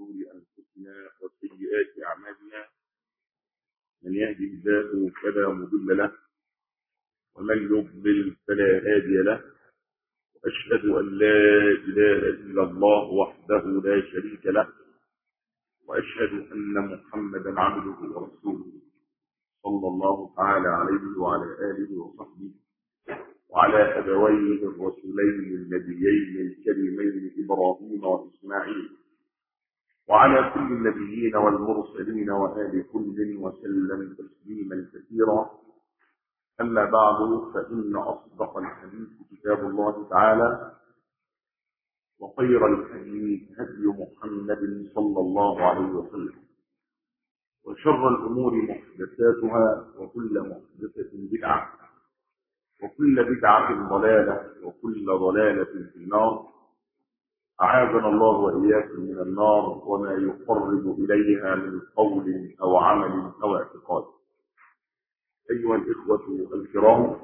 شرور أنفسنا وسيئات أعمالنا من يهده الله فلا مضل له ومن يضلل فلا هادي له وأشهد أن لا إله إلا الله وحده لا شريك له وأشهد أن محمدا عبده ورسوله صلى الله تعالى عليه وعلى آله وصحبه وعلى أبويه الرسولين النبيين الكريمين إبراهيم وإسماعيل وعلى كل النبيين والمرسلين وآل كل وسلم تسليما كثيرا أما بعد فإن أصدق الحديث كتاب الله تعالى وخير الهدي هدي محمد صلى الله عليه وسلم وشر الأمور محدثاتها وكل محدثة بدعة وكل بدعة ضلالة وكل ضلالة في النار أعاذنا الله وإياكم من النار وما يقرب إليها من قول أو عمل أو اعتقاد أيها الإخوة الكرام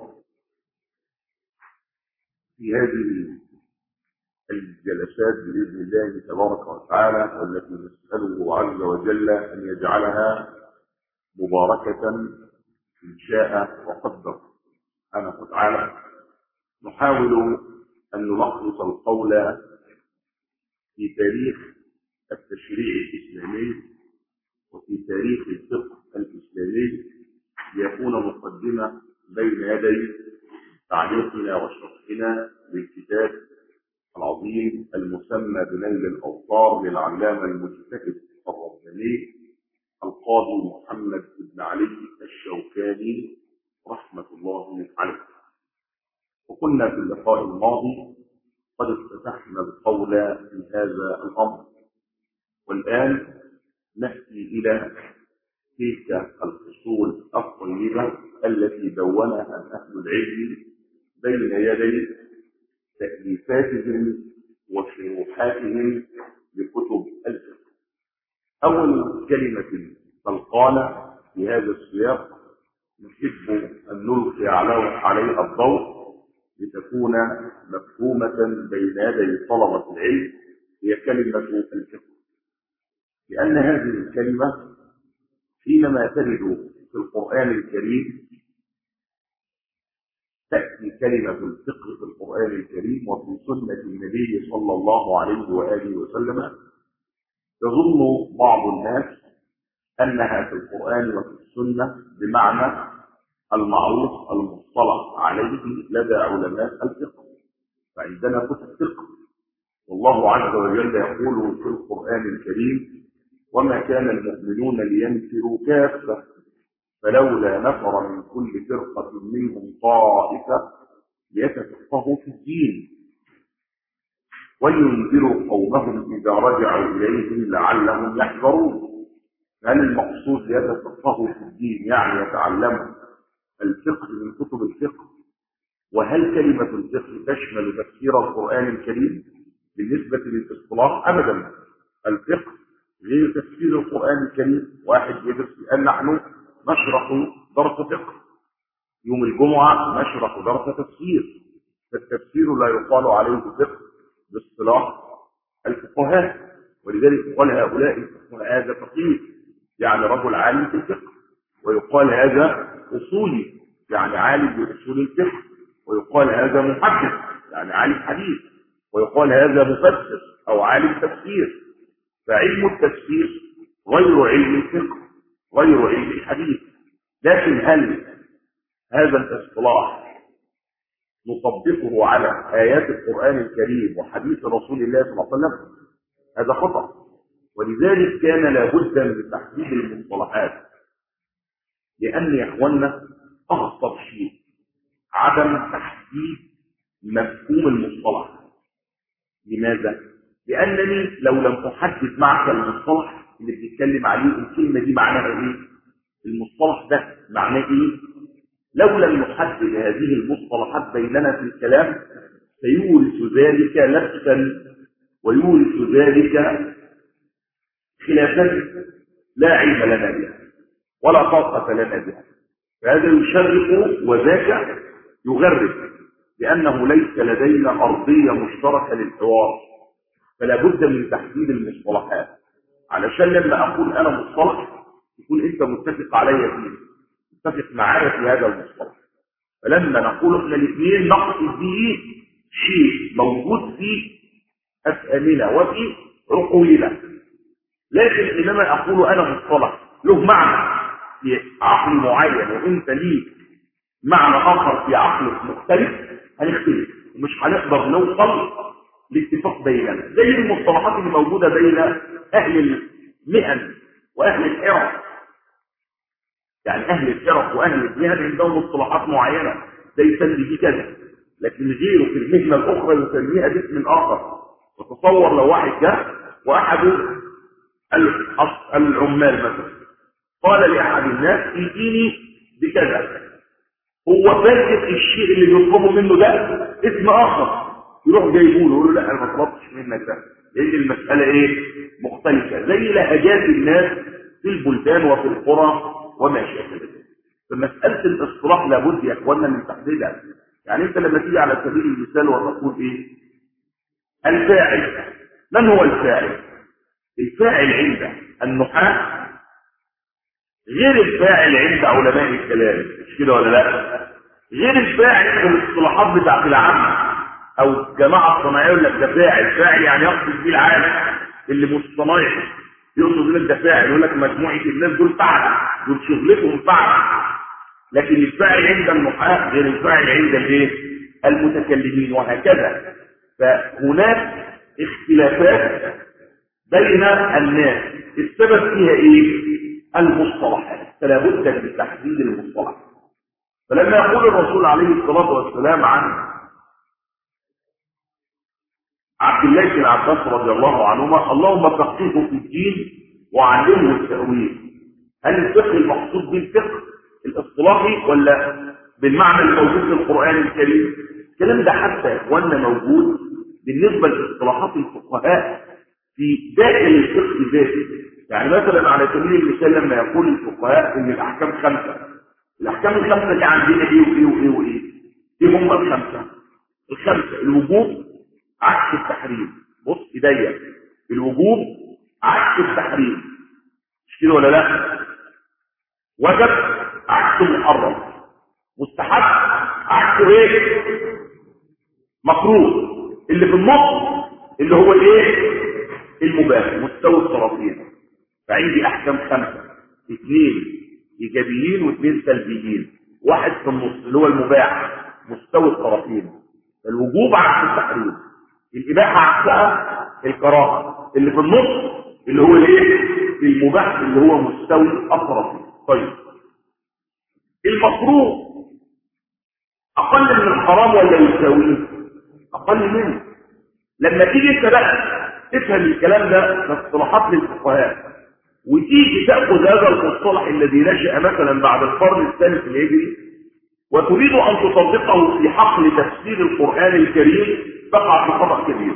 في هذه الجلسات بإذن الله تبارك وتعالى والتي نسأله عز وجل أن يجعلها مباركة إن شاء وقدر سبحانه وتعالى نحاول أن نلخص القول في تاريخ التشريع الإسلامي وفي تاريخ الفقه الإسلامي ليكون مقدمة بين يدي تعليقنا وشرحنا للكتاب العظيم المسمى بنيل الأوطار للعلامة المجتهد الرباني القاضي محمد بن علي الشوكاني رحمة الله عليه وقلنا في اللقاء الماضي قد افتتحنا القول في هذا الأمر والآن نأتي إلى تلك الفصول الطيبة التي دونها أهل العلم بين يدي تأليفاتهم وشروحاتهم لكتب الفقه. أول كلمة تلقانا في هذا السياق نحب أن نلقي عليها الضوء لتكون مفهومة بين يدي طلبة العلم هي كلمة الفقه لأن هذه الكلمة حينما ترد في القرآن الكريم تأتي كلمة الفقه في القرآن الكريم وفي سنة النبي صلى الله عليه وآله وسلم يظن بعض الناس أنها في القرآن وفي السنة بمعنى المعروف المصطلح عليه لدى علماء الفقه فعندنا كتب فقه والله عز وجل يقول في القرآن الكريم وما كان المؤمنون لينفروا كافة فلولا نفر من كل فرقة منهم طائفة ليتفقهوا في الدين ولينذروا قومهم إذا رجعوا إليهم لعلهم يحذرون هل المقصود ليتفقهوا في الدين يعني يتعلموا الفقه من كتب الفقه وهل كلمة الفقه تشمل تفسير القرآن الكريم بالنسبة للاصطلاح أبدا الفقه غير تفسير القرآن الكريم واحد يدرس الآن نحن نشرح درس فقه يوم الجمعة نشرح درس تفسير فالتفسير لا يقال عليه فقه باصطلاح الفقهاء ولذلك قال هؤلاء الفقهاء هذا فقيه يعني رجل عالم في الفقه ويقال هذا أصولي يعني عالم بأصول الفقه ويقال هذا محدث يعني عالم حديث ويقال هذا مفسر أو عالم تفسير فعلم التفسير غير علم الفقه غير علم الحديث لكن هل هذا الاصطلاح نطبقه على آيات القرآن الكريم وحديث رسول الله صلى الله عليه وسلم هذا خطأ ولذلك كان لابد من تحديد المصطلحات لأن يا إخوانا أخطر شيء عدم تحديد مفهوم المصطلح لماذا؟ لأنني لو لم أحدد معك المصطلح اللي بتتكلم عليه الكلمة دي معناها إيه؟ المصطلح ده معناه إيه؟ لو لم نحدد هذه المصطلحات بيننا في الكلام سيورث ذلك لبسا ويورث ذلك خلافات لا علم لنا بها ولا طاقة لنا بها فهذا يشرق وذاك يغرب لأنه ليس لدينا أرضية مشتركة للحوار فلا بد من تحديد المصطلحات علشان لما اقول انا مصطلح يكون انت متفق عليا فيه متفق معايا في هذا المصطلح فلما نقول احنا الاثنين نقصد به شيء موجود في افهامنا وفي عقولنا لكن حينما اقول انا مصطلح له معنى في عقل معين وانت ليك معنى اخر في عقلك مختلف هنختلف ومش هنقدر نوصل لاتفاق بيننا زي المصطلحات اللي موجوده بين اهل المهن واهل الحرف يعني اهل الحرف واهل المهن عندهم مصطلحات معينه ده يسمي دي كذا لكن غيره في المهنه الاخرى يسميها باسم اخر وتصور لو واحد جاء واحد العمال مثلا قال لاحد الناس ائتيني بكذا هو فاكر الشيء اللي بيطلبه منه ده اسم اخر يروح جايبه له يقول له لا انا ما طلبتش منك ده لان المساله ايه مختلفه زي لهجات الناس في البلدان وفي القرى وما شابه ذلك فمساله الاصطلاح لابد يا اخواننا من تحديدها يعني انت لما تيجي على سبيل المثال والرسول ايه الفاعل من هو الفاعل الفاعل عند النحاة غير الفاعل عند علماء الكلام مش كده ولا لا غير الفاعل في الاصطلاحات بتاعت العامة او الجماعة الصناعية يقول لك ده فاعل فاعل يعني يقصد بيه العالم اللي مش صنايعي يقصد يقول لك ده فاعل يقول لك مجموعة الناس دول فعل دول شغلتهم فعل لكن الفاعل عند النحاة غير الفاعل عند الايه المتكلمين وهكذا فهناك اختلافات بين الناس السبب فيها ايه المصطلحات فلا بد من تحديد المصطلح فلما يقول الرسول عليه الصلاه والسلام عن عبد الله بن عباس رضي الله عنهما اللهم فقهه في الدين وعلمه التاويل هل الفقه المقصود به الفقه الاصطلاحي ولا بالمعنى الموجود في القران الكريم الكلام ده حتى يا اخواننا موجود بالنسبه لاصطلاحات الفقهاء في داخل الفقه ذاته يعني مثلا على سبيل المثال لما يقول الفقهاء ان الاحكام خمسه الاحكام الخمسه دي عندنا ايه وايه وايه وايه ايه هم الخمسه الخمسه الوجوب عكس التحريم بص ايديا الوجوب عكس التحريم مش كده ولا لا وجب عكس المحرم مستحب عكس ايه مكروه اللي في النص اللي هو الايه المباح مستوى الطرفين فعندي احكام خمسه اثنين ايجابيين واثنين سلبيين واحد في النص اللي هو المباح مستوى الطرفين الوجوب عكس التحريم الاباحه عكسها الكراهه اللي في النص اللي هو الايه المباح اللي هو مستوي الطرفين طيب المكروه اقل من الحرام ولا يساويه اقل منه لما تيجي انت بقى تفهم الكلام ده كاصطلاحات للفقهاء وتيجي تاخذ هذا المصطلح الذي نشا مثلا بعد القرن الثالث الهجري وتريد ان تطبقه في حقل تفسير القران الكريم تقع في خطا كبير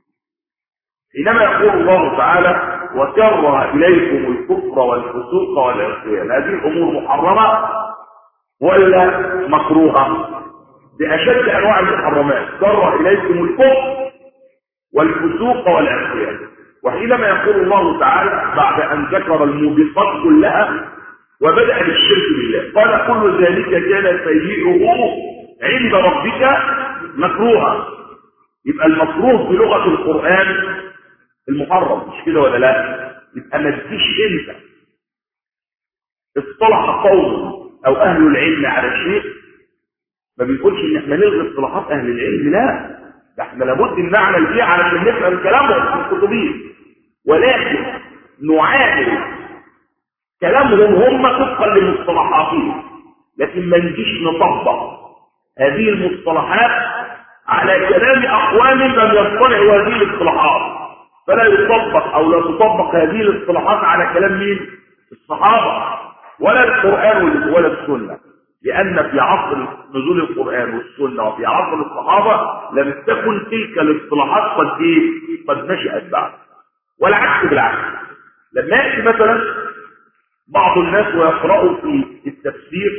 حينما يقول الله تعالى وكره اليكم الكفر والفسوق والعصيان هذه الامور محرمه ولا مكروهه باشد انواع المحرمات كره اليكم الكفر والفسوق والعصيان وحينما يقول الله تعالى بعد ان ذكر الموبقات كلها وبدا بالشرك بالله قال كل ذلك كان سيئه عند ربك مكروها يبقى المكروه بلغه القران المحرم مش كده ولا لا يبقى ما تجيش انت اصطلح قوم او اهل العلم على شيء ما بيقولش ان احنا نلغي اصطلاحات اهل العلم لا ده احنا لابد ان نعمل بيه علشان نفهم كلامهم في الكتبين ولكن نعامل كلامهم هم طبقا لمصطلحاتهم لكن ما نجيش نطبق هذه المصطلحات على كلام اقوام لم يصطلحوا هذه الاصطلاحات فلا يطبق او لا تطبق هذه الاصطلاحات على كلام مين الصحابه ولا القران ولا السنه لأن في عصر نزول القرآن والسنة وفي عصر الصحابة لم تكن تلك الاصطلاحات قد إيه؟ قد نشأت بعد والعكس بالعكس لما يأتي مثلا بعض الناس ويقرأوا في التفسير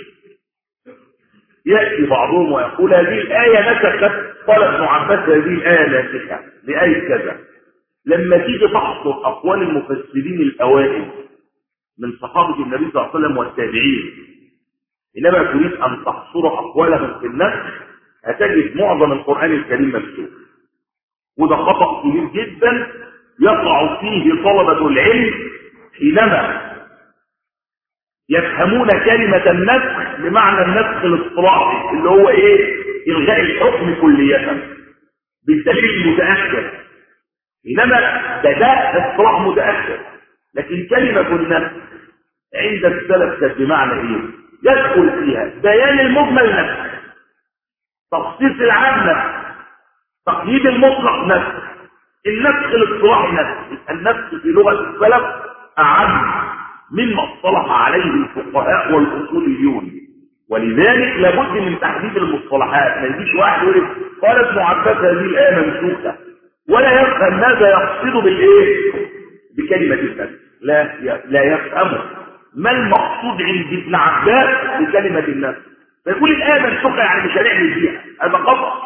يأتي بعضهم ويقول هذه الآية نسخت قال ابن عباس هذه الآية ناسخة لآية كذا لما تيجي تحصر اقوال المفسرين الاوائل من صحابه النبي صلى الله عليه وسلم والتابعين انما تريد ان تحصر اقوالهم في النفس هتجد معظم القران الكريم مكتوب وده خطا كبير جدا يقع فيه طلبه العلم حينما يفهمون كلمة النسخ بمعنى النسخ الاصطلاحي اللي هو ايه الغاء الحكم كلية بالدليل المتأكد انما ده ده اصطلاح متأكد لكن كلمة النسخ عند السلف كانت بمعنى ايه يدخل فيها بيان المجمل نفسه تخصيص العام نفسه تقييد المطلق نفسه النسخ الاصطلاحي نفسه النسخ في لغة السلف أعم مما اصطلح عليه الفقهاء والاصوليون ولذلك لابد من تحديد المصطلحات ما يجيش واحد يقول قال ابن عباس هذه الايه منسوخه ولا يفهم ماذا يقصد بالايه بكلمه النفس لا لا يفهم ما المقصود عند ابن عباس بكلمه النفس فيقول الايه منسوخه يعني مش هنعمل فيها هذا خطا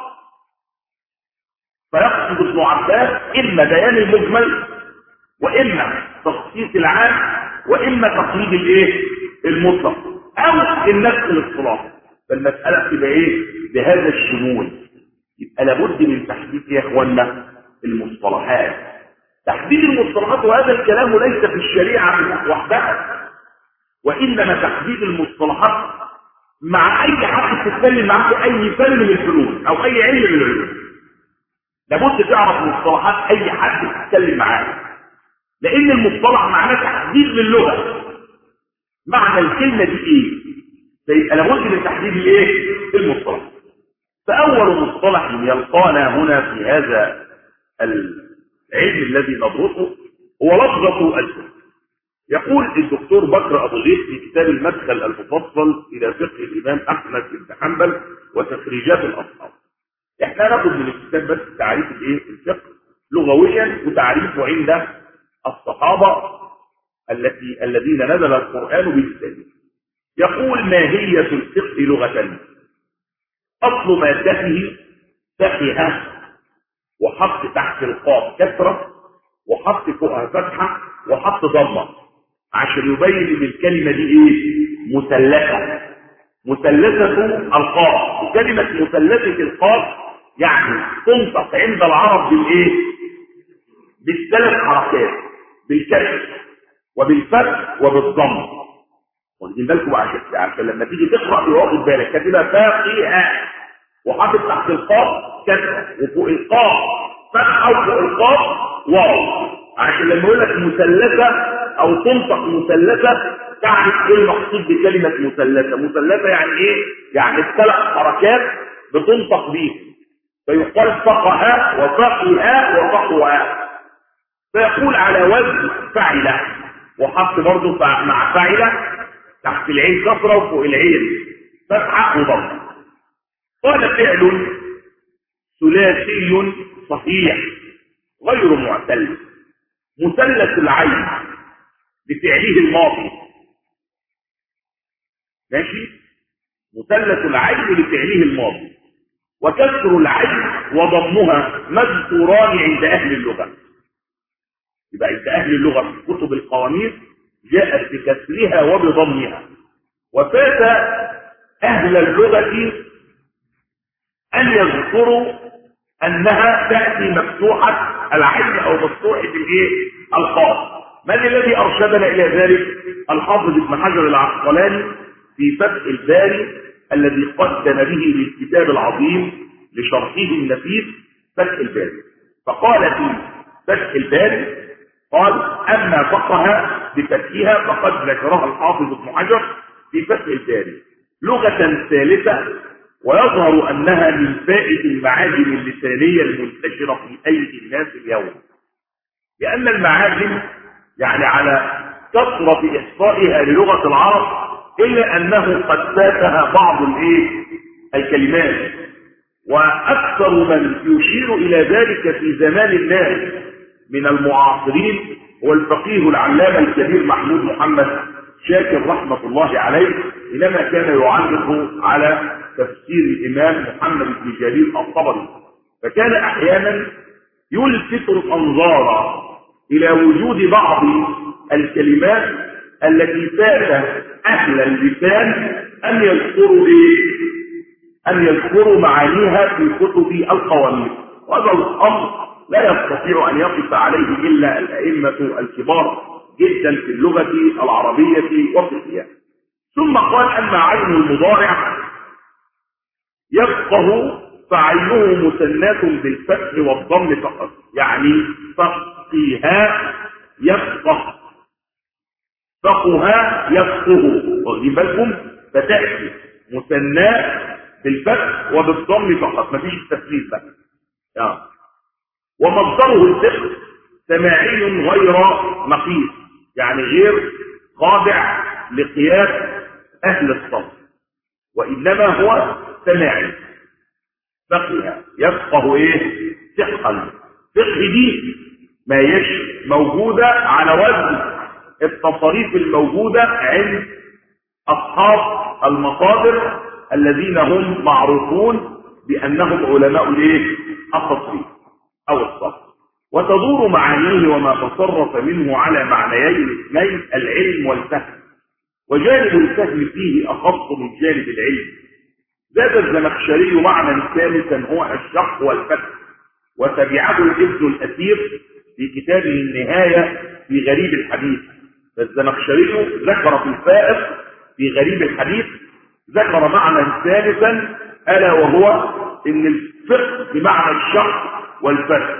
فيقصد ابن عباس اما بيان المجمل واما تخصيص العام واما تقييد الايه المطلق او النفس الاصطلاحي فالمساله بتبقى ايه بهذا الشمول يبقى لابد من تحديد يا اخوانا المصطلحات تحديد المصطلحات وهذا الكلام ليس في الشريعه وحدها وانما تحديد المصطلحات مع اي حد تتكلم معاه في اي فن من الفنون او اي علم من العلوم لابد تعرف مصطلحات اي حد تتكلم معاه لان المصطلح معناه تحديد للغه معنى الكلمه دي ايه فيبقى لابد من تحديد الايه المصطلح فاول مصطلح يلقانا هنا في هذا العلم الذي ندرسه هو لفظه الفقه يقول الدكتور بكر ابو زيد في كتاب المدخل المفصل الى فقه الامام احمد بن حنبل وتخريجات الاصحاب احنا ناخد من الكتاب بس تعريف الايه الفقه لغويا وتعريفه عند الصحابة التي الذين نزل القرآن بلسانه يقول ماهية الفقه لغة أصل مادته فقه وحط تحت القاف كسرة وحط فوقها فتحة وحط ضمة عشان يبين ان الكلمة دي ايه مثلثة مثلثة القاف وكلمة مثلثة القاف يعني تنطق عند العرب بالايه بالثلاث حركات بالكسر وبالفتح وبالضم واخدين بالكم عشان عشان لما تيجي تقرا تبقى واخد بالك كاتبها فاقهه وحاطط تحت القاف كسره وفوق القاف فتحه وفوق القاف واو عشان لما يقول لك مثلثه او تنطق مثلثه تعرف ايه المقصود بكلمه مثلثه مثلثه يعني ايه يعني الثلاث حركات بتنطق بيه فيقال فقه وفقه وفقه فيقول على وزن فعلة وحط برضه مع فعلة تحت العين كسرة وفوق العين فتحة وضم قال فعل ثلاثي صحيح غير معتل مثلث العين بفعله الماضي ماشي مثلث العين بفعله الماضي وكسر العين وضمها مذكوران عند اهل اللغه يبقى عند أهل اللغة في كتب القواميس جاءت بكسرها وبضمها وفات أهل اللغة أن يذكروا أنها تأتي مفتوحة العين أو مفتوحة الإيه؟ الخاص من الذي أرشدنا إلى ذلك؟ الحافظ ابن حجر العسقلاني في فتح الباري الذي قدم به للكتاب العظيم لشرحه النفيس فتح الباري فقال في فتح الباري قال أما فقه بفتحها فقد ذكرها الحافظ ابن حجر في فتح الباري لغة ثالثة ويظهر أنها من فائد المعاجم اللسانية المنتشرة في أيدي الناس اليوم لأن المعاجم يعني على كثرة إحصائها للغة العرب إلا أنه قد فاتها بعض الإيه الكلمات وأكثر من يشير إلى ذلك في زمان الناس من المعاصرين هو الفقيه العلامة الكبير محمود محمد شاكر رحمة الله عليه إنما كان يعلق على تفسير الإمام محمد بن جرير الطبري فكان أحيانا يلفت الأنظار إلى وجود بعض الكلمات التي فات أهل اللسان أن يذكروا إيه؟ أن يذكروا معانيها في كتب القوانين وهذا الأمر لا يستطيع أن يقف عليه إلا الأئمة الكبار جدا في اللغة العربية وفي القيام ثم قال أما عين المضارع يفقه فعينه مثنات بالفتح والضم فقط يعني فقها يفقه فقها يفقه واخدين بالكم فتأتي مثنات بالفتح وبالضم فقط مفيش التفليل بقى يعني. ومصدره الفقه سماعي غير نقيس يعني غير خاضع لقياس اهل الصف وانما هو سماعي فقه يفقه ايه فقها فقه دي ما يش موجودة على وزن التصاريف الموجودة عند اصحاب المصادر الذين هم معروفون بانهم علماء الايه التصريف او الصرف وتدور معانيه وما تصرف منه على معنيين اثنين العلم والفهم وجانب الفهم فيه اخص من جانب العلم زاد الزمخشري معنى ثالثا هو الشق والفتح وتبعه الابن الاثير في كتابه النهايه في غريب الحديث فالزمخشري ذكر في الفائق في غريب الحديث ذكر معنى ثالثا الا وهو ان الفقه بمعنى الشق والفتح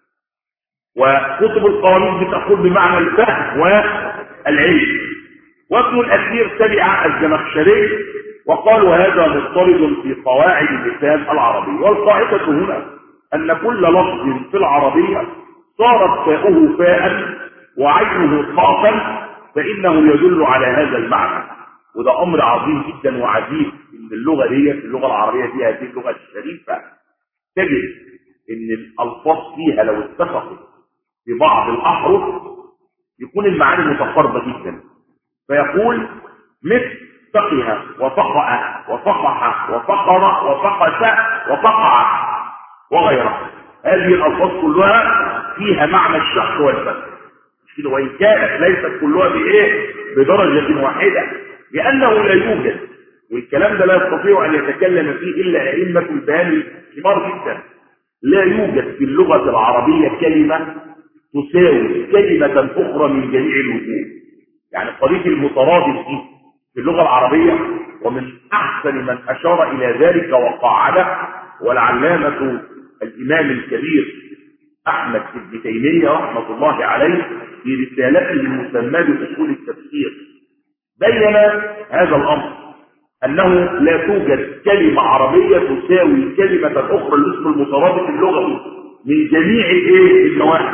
وكتب القوانين بتقول بمعنى الفهم والعلم وابن الاثير تبع الزمخشري وقالوا هذا مضطرد في قواعد اللسان العربي والقاعدة هنا أن كل لفظ في العربية صارت فاؤه فاء وعينه خاطا فإنه يدل على هذا المعنى وده أمر عظيم جدا وعجيب إن اللغة دي اللغة العربية دي هذه اللغة الشريفة تجد إن الألفاظ فيها لو اتفقت في بعض الأحرف يكون المعاني متقاربة جدا فيقول مثل فقه وفقع وفقح وفقر وفقس وفقع وغيرها هذه الألفاظ كلها فيها معنى الشق والفتح وإن كانت ليست كلها بإيه بدرجة واحدة لأنه لا يوجد والكلام ده لا يستطيع أن يتكلم فيه إلا أئمة البيان كبار جدا لا يوجد في اللغة العربية كلمة تساوي كلمة أخرى من جميع الوجوه يعني قضية المترادف دي في اللغة العربية ومن أحسن من أشار إلى ذلك وقاعده والعلامة الإمام الكبير أحمد بن تيمية رحمة الله عليه في رسالته المسمى بأصول التفسير بين هذا الأمر أنه لا توجد كلمة عربية تساوي كلمة أخرى الاسم المترادف اللغوي من جميع الايه النواحي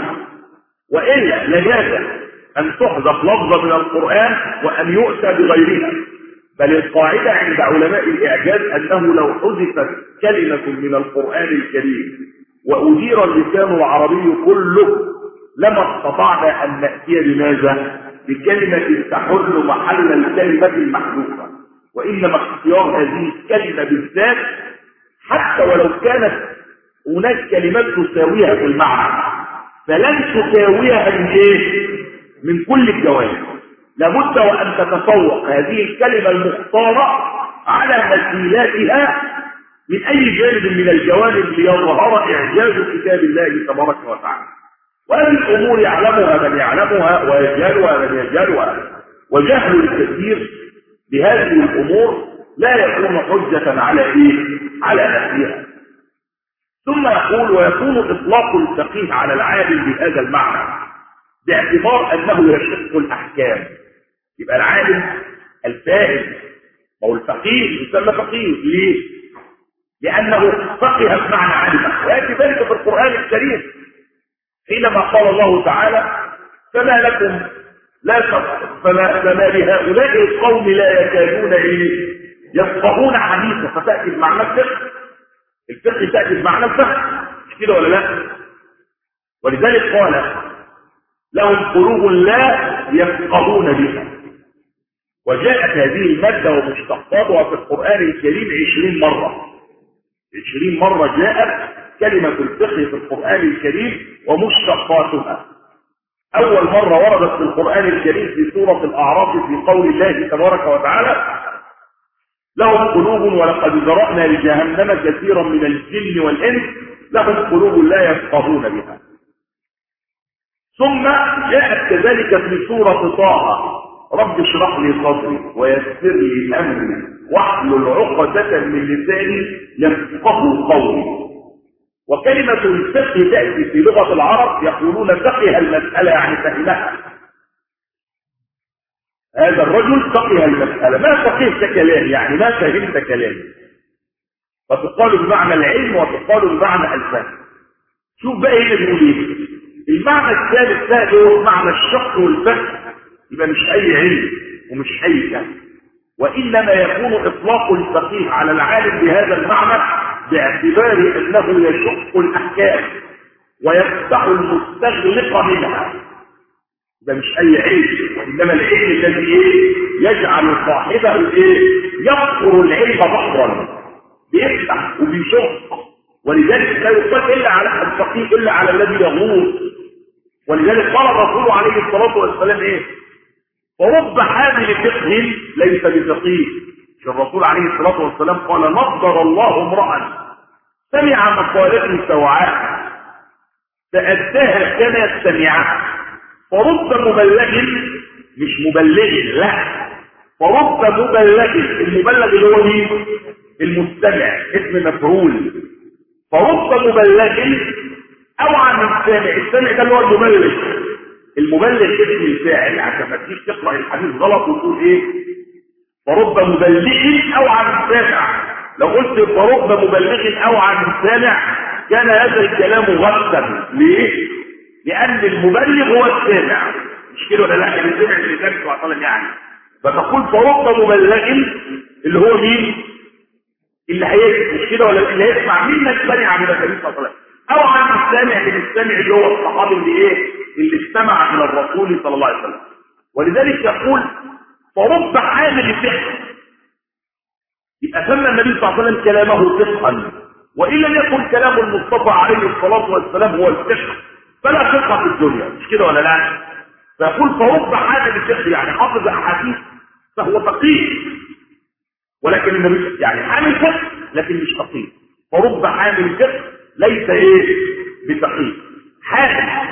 وإلا لجاز أن تحذف لفظة من القرآن وأن يؤتى بغيرها بل القاعدة عند علماء الإعجاز أنه لو حذفت كلمة من القرآن الكريم وأدير اللسان العربي كله لما استطعنا أن نأتي بماذا؟ بكلمة تحل محل الكلمة المحذوفة وإنما اختيار هذه الكلمة بالذات حتى ولو كانت هناك كلمات تساويها في المعنى فلن تساويها من ايه؟ من كل الجوانب لابد وأن تتفوق هذه الكلمة المختارة على مثيلاتها من أي جانب من الجوانب ليظهر إعجاز كتاب الله تبارك وتعالى وهذه الأمور يعلمها من يعلمها ويجهلها من يجهلها وجهل الكثير بهذه الأمور لا يكون حجة على إيه؟ على نفسها ثم يقول ويكون إطلاق الفقيه على العالم بهذا المعنى باعتبار أنه يشق الأحكام يبقى العالم الفاهم أو الفقيه يسمى فقيه ليه؟ لأنه فقه بمعنى علم ويأتي ذلك في القرآن الكريم حينما قال الله تعالى فما لكم لا فما, فما لهؤلاء القوم لا يكادون ايه يفقهون حديثا فتأتي بمعنى الفقه الفقه تأتي بمعنى الفقه مش كده ولا لا ولذلك قال لهم قلوب لا يفقهون بها وجاءت هذه المادة ومشتقاتها في القرآن الكريم عشرين مرة عشرين مرة جاءت كلمة الفقه في القرآن الكريم ومشتقاتها أول مرة وردت في القرآن الكريم في سورة الأعراف في قول الله تبارك وتعالى لهم قلوب ولقد ذرأنا لجهنم كثيرا من الجن والإنس لهم قلوب لا يفقهون بها ثم جاءت كذلك في سورة طه رب اشرح لي صدري ويسر لي أمري واحلل عقدة من لساني يفقه قولي وكلمة الفقه تأتي في لغة العرب يقولون فقه المسألة يعني فهمها هذا الرجل فقه المسألة ما فقهت كلام يعني ما فهمت كلامي فتقال بمعنى العلم وتقال بمعنى الفهم شوف بقى هنا بيقول ايه المعنى الثالث ده هو معنى الشق والفهم يبقى مش اي علم ومش اي فهم وانما يكون اطلاق الفقيه على العالم بهذا المعنى باعتبار انه يشق الاحكام ويفتح المستغلق منها ده مش اي علم وانما العلم الذي ايه يجعل صاحبه ايه يقر العلم بحرا بيفتح وبيشق ولذلك لا يقال الا على الفقيه الا على الذي يغوص ولذلك قال الرسول عليه الصلاه والسلام ايه ورب حامل فقه ليس بفقيه الرسول عليه الصلاه والسلام قال نظر الله امرا سمع مقالته سوعاء فاداها كما سمعها فرب مبلغ مش مبلغ لا فرب مبلغ المبلغ اللي هو مين المستمع اسم مفعول فرب مبلغ او عن السامع السامع ده اللي هو المبلغ المبلغ اسم الفاعل عشان ما تجيش تقرا الحديث غلط وتقول ايه فرب مبلغ او عن السامع لو قلت فرب مبلغ او عن السامع كان هذا الكلام غلطا ليه لان المبلغ هو السامع مش كده ولا لا اللي سمع اللي كان وصل يعني فتقول فرب مبلغ اللي هو مين اللي هيسمع مش كده ولا اللي هيسمع مين سمع من النبي صلى الله عليه وسلم او عن السامع من السامع اللي هو الصحابي اللي ايه اللي استمع من الرسول صلى الله عليه وسلم ولذلك يقول فرب حامل فقه يبقى سمى النبي صلى الله عليه وسلم كلامه فقها وان لم يكن كلام المصطفى عليه الصلاه والسلام هو الفقه فلا فقه في الدنيا مش كده ولا لا فيقول فرب حامل فقه يعني حافظ احاديث فهو فقيه ولكن النبي يعني حامل فقه لكن مش فقيه فرب حامل فقه ليس ايه بفقيه حامل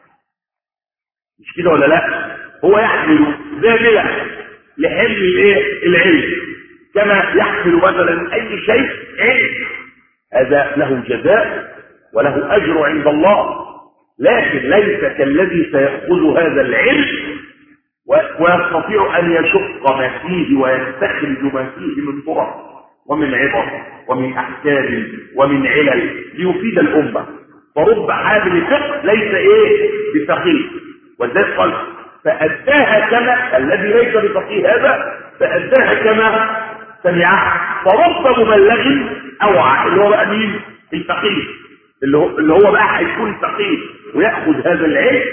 مش كده ولا لا هو يحمل ذاملة لحمل الايه العلم كما يحمل مثلا اي شيء علم هذا له جزاء وله اجر عند الله لكن ليس كالذي سيأخذ هذا العلم ويستطيع ان يشق ما فيه ويستخرج ما فيه من طرق ومن عبر ومن احكام ومن علل ليفيد الامه فرب حامل فقه ليس ايه بفقيه ولذلك قال فأداها كما الذي ليس بفقيه هذا فأداها كما سمعها فرب مبلغ أوعى اللي هو بقى مين الفقيه اللي هو, اللي هو بقى هيكون فقيه ويأخذ هذا العلم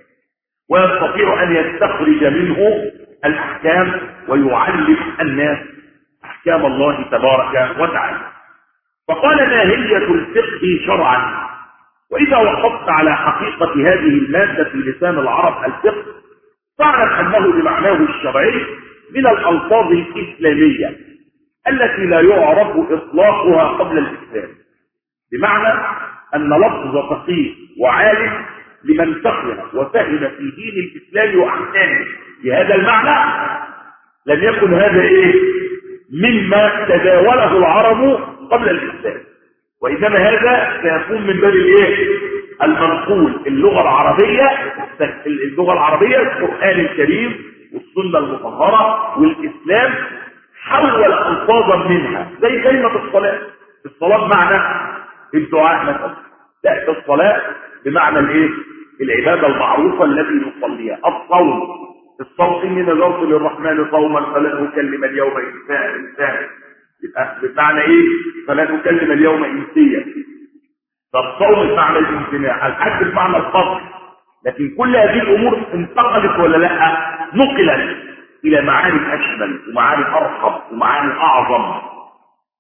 ويستطيع أن يستخرج منه الأحكام ويعلم الناس أحكام الله تبارك وتعالى فقال ماهية الفقه شرعا وإذا وقفت على حقيقة هذه المادة في لسان العرب الفقه فاعلم أنه بمعناه الشرعي من الألفاظ الإسلامية التي لا يعرف إطلاقها قبل الإسلام بمعنى أن لفظ فقيه وعالم لمن فقه وفهم في دين الإسلام وأحكامه بهذا المعنى لم يكن هذا إيه مما تداوله العرب قبل الإسلام وإنما هذا سيكون من باب الايه المنقول اللغة العربية اللغة العربية القرآن الكريم والسنة المطهرة والإسلام حول ألفاظا منها زي كلمة الصلاة الصلاة بمعنى الدعاء مثلا تأتي الصلاة بمعنى الايه العبادة المعروفة التي نصليها الصوم الصوم إني نذرت للرحمن صوما فلن أكلم اليوم إنسان يبقى بمعنى ايه فلا نكلم اليوم انسيا فالصوم بمعنى الامتناع الحج بمعنى الفضل لكن كل هذه الامور انتقلت ولا لا نقلت الى معاني اشمل ومعاني ارحب ومعاني اعظم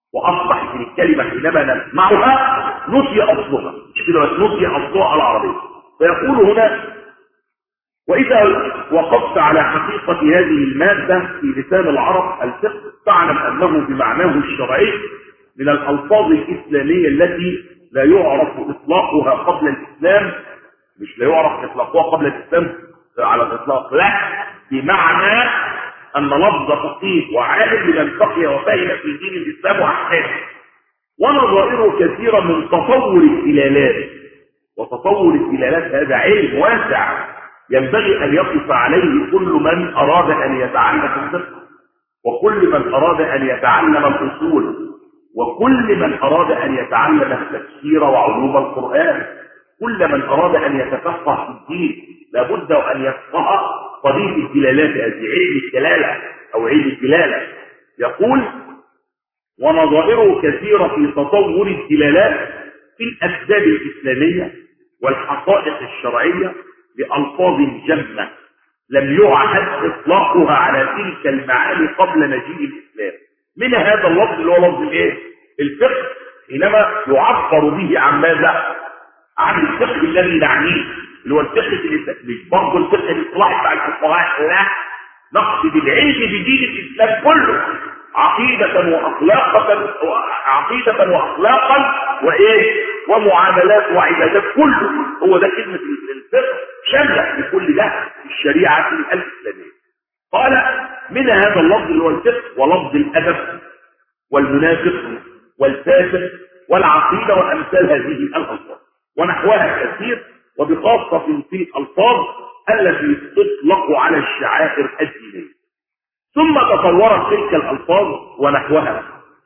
واصبحت الكلمه حينما نسمعها نسي اصلها مش كده بس نسي اصلها العربيه فيقول هنا واذا وقفت على حقيقه هذه الماده في لسان العرب الفقه تعلم انه بمعناه الشرعي من الالفاظ الاسلاميه التي لا يعرف اطلاقها قبل الاسلام مش لا يعرف اطلاقها قبل الاسلام على الاطلاق لا بمعنى ان لفظ فقيه وعالم لمن فقه وفهم في دين الاسلام واحكامه ونظائره كثيرة من تطور الدلالات وتطور الدلالات هذا علم واسع ينبغي ان يقف عليه كل من اراد ان يتعلم الفقه وكل من اراد ان يتعلم الاصول وكل من اراد ان يتعلم التفسير وعلوم القران كل من اراد ان يتفقه في الدين لابد ان يفقه طريق الدلالات هذه علم الدلاله او علم الدلاله يقول ونظائره كثيره في تطور الدلالات في الاسباب الاسلاميه والحقائق الشرعيه بألفاظ جمة لم يعهد إطلاقها على تلك المعاني قبل مجيء الإسلام من هذا اللفظ اللي هو لفظ الايه؟ الفقه حينما يعبر به عن ماذا؟ عن الفقه الذي نعنيه اللي هو الفقه الاسلامي برضه الفقه الاصطلاحي بتاع الفقهاء لا نقصد العلم بدين الاسلام كله عقيدة وأخلاقا عقيدة وأخلاقا وإيه ومعاملات وعبادات كله هو ده كلمة الفقه شاملة لكل ده الشريعة الإسلامية قال من هذا اللفظ اللي هو الفقه ولفظ الأدب والمنافق والفاسق والعقيدة وأمثال هذه الألفاظ ونحوها كثير وبخاصة في الألفاظ التي تطلق على الشعائر الدينية ثم تطورت تلك الألفاظ ونحوها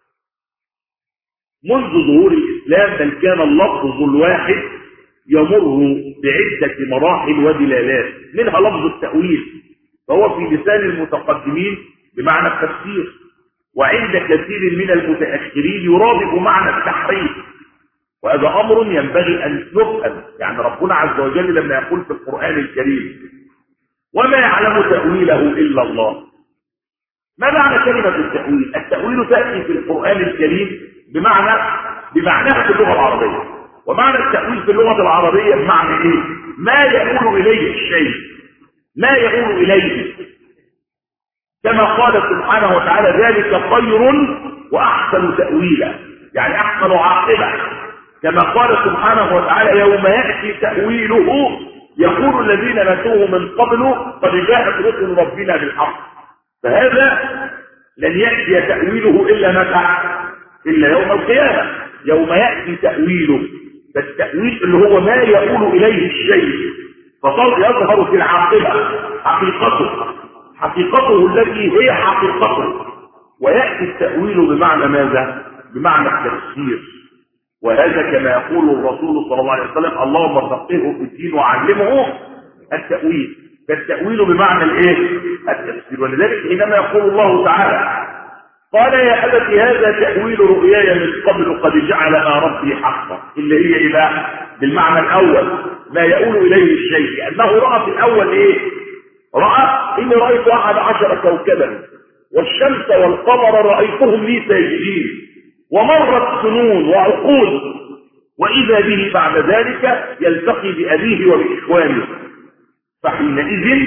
منذ ظهور الإسلام بل كان اللفظ الواحد يمر بعدة مراحل ودلالات منها لفظ التأويل فهو في لسان المتقدمين بمعنى التفسير وعند كثير من المتأخرين يرادف معنى التحريف وهذا أمر ينبغي أن يفهم يعني ربنا عز وجل لما يقول في القرآن الكريم وما يعلم تأويله إلا الله ما معنى كلمة التأويل التأويل تأتي في القرآن الكريم بمعنى بمعناها في اللغة العربية ومعنى التأويل في اللغة العربية بمعنى ايه ما يقول إليه الشيء ما يقول إليه كما قال سبحانه وتعالى ذلك خير وأحسن تأويلا يعني أحسن عاقبة كما قال سبحانه وتعالى يوم يأتي تأويله يقول الذين نسوه من قبل قد جاءت رسل ربنا بالحق فهذا لن يأتي تأويله إلا متى إلا يوم القيامة يوم يأتي تأويله فالتأويل اللي هو ما يقول إليه الشيء فصار يظهر في العاقبة حقيقته حقيقته التي هي حقيقته ويأتي التأويل بمعنى ماذا بمعنى التفسير وهذا كما يقول الرسول صلى الله عليه وسلم اللهم فقهه في الدين وعلمه التأويل فالتأويل بمعنى الايه التفسير ولذلك حينما يقول الله تعالى قال يا أبت هذا تأويل رؤياي من قبل قد جعلها ربي حقا اللي هي إيه بقى بالمعنى الأول ما يقول إليه الشيء لأنه رأى في الأول إيه رأى إني رأيت أحد عشر كوكبا والشمس والقمر رأيتهم لي ساجدين ومرت سنون وعقود وإذا به بعد ذلك يلتقي بأبيه وبإخوانه فحينئذ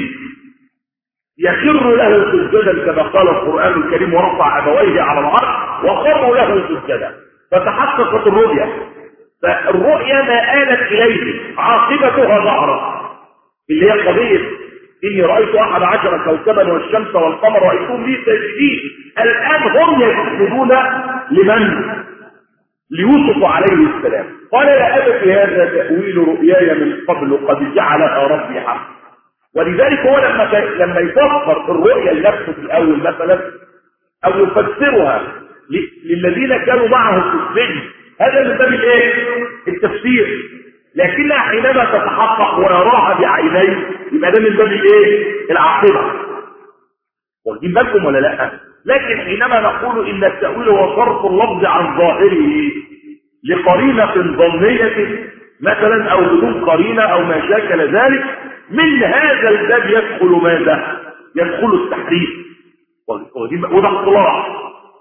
يخر له سجدا كما قال القرآن الكريم ورفع أبويه على العرش وخروا له سجدا فتحققت الرؤيا فالرؤيا ما آلت إليه عاقبتها ظهرت اللي هي قضية إني رأيت أحد عشر كوكبا والشمس والقمر رأيتهم لي ساجدين الآن هم يسجدون لمن؟ ليوسف عليه السلام قال يا أبت هذا تأويل رؤياي من قبل قد جعلها ربي حقا ولذلك هو لما لما يفسر الرؤيا لنفسه في الاول مثلا او يفسرها للذين كانوا معه في السجن هذا من باب الايه التفسير لكنها حينما تتحقق ويراها بعينيه يبقى ده من باب الايه العاقبه واخدين بالكم ولا لا لكن حينما نقول ان التاويل هو صرف اللفظ عن ظاهره لقرينه ظنيه مثلا او بدون قرينه او ما شاكل ذلك من هذا الباب يدخل ماذا يدخل التحريف وده اصطلاح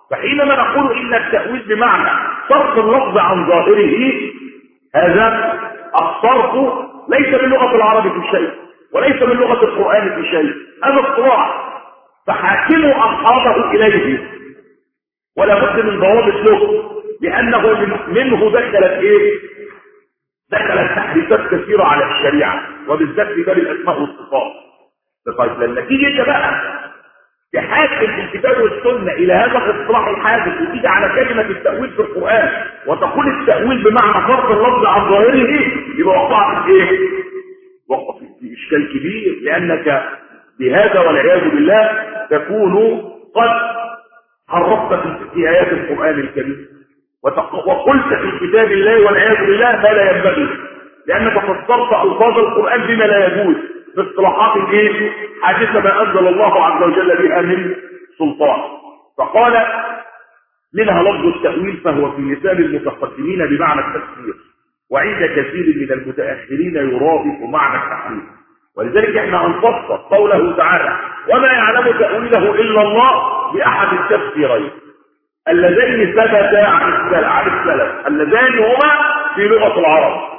فحينما نقول إن التأويل بمعنى صرف اللفظ عن ظاهره هذا الصرف ليس من لغة العرب في شيء وليس من لغة القرآن في شيء هذا اصطلاح فحاكموا أصحابه إليه ولا بد من ضوابط له لأنه منه دخلت إيه؟ دخلت تحديثات كثيرة على الشريعة وبالذات في باب الأسماء والصفات طيب لما تيجي انت بقى تحاكم الكتاب والسنة إلى هذا الاصطلاح الحادث وتيجي على كلمة التأويل في القرآن وتقول التأويل بمعنى فرق اللفظ عن ظاهره يبقى وقعت في إيه؟ وقعت في إشكال كبير لأنك بهذا والعياذ بالله تكون قد حرفت في آيات القرآن الكريم وقلت في كتاب الله والعياذ بالله ما لا ينبغي لأنك فسرت ألفاظ القرآن بما لا يجوز باصطلاحات الايه حادثه ما انزل الله عز وجل بها من سلطان فقال منها لفظ التاويل فهو في لسان المتقدمين بمعنى التفسير وعند كثير من المتاخرين يرافق معنى التحريف ولذلك احنا هنفسر قوله تعالى وما يعلم تاويله الا الله باحد التفسيرين اللذين ثبتا عن السلف اللذان هما في لغه العرب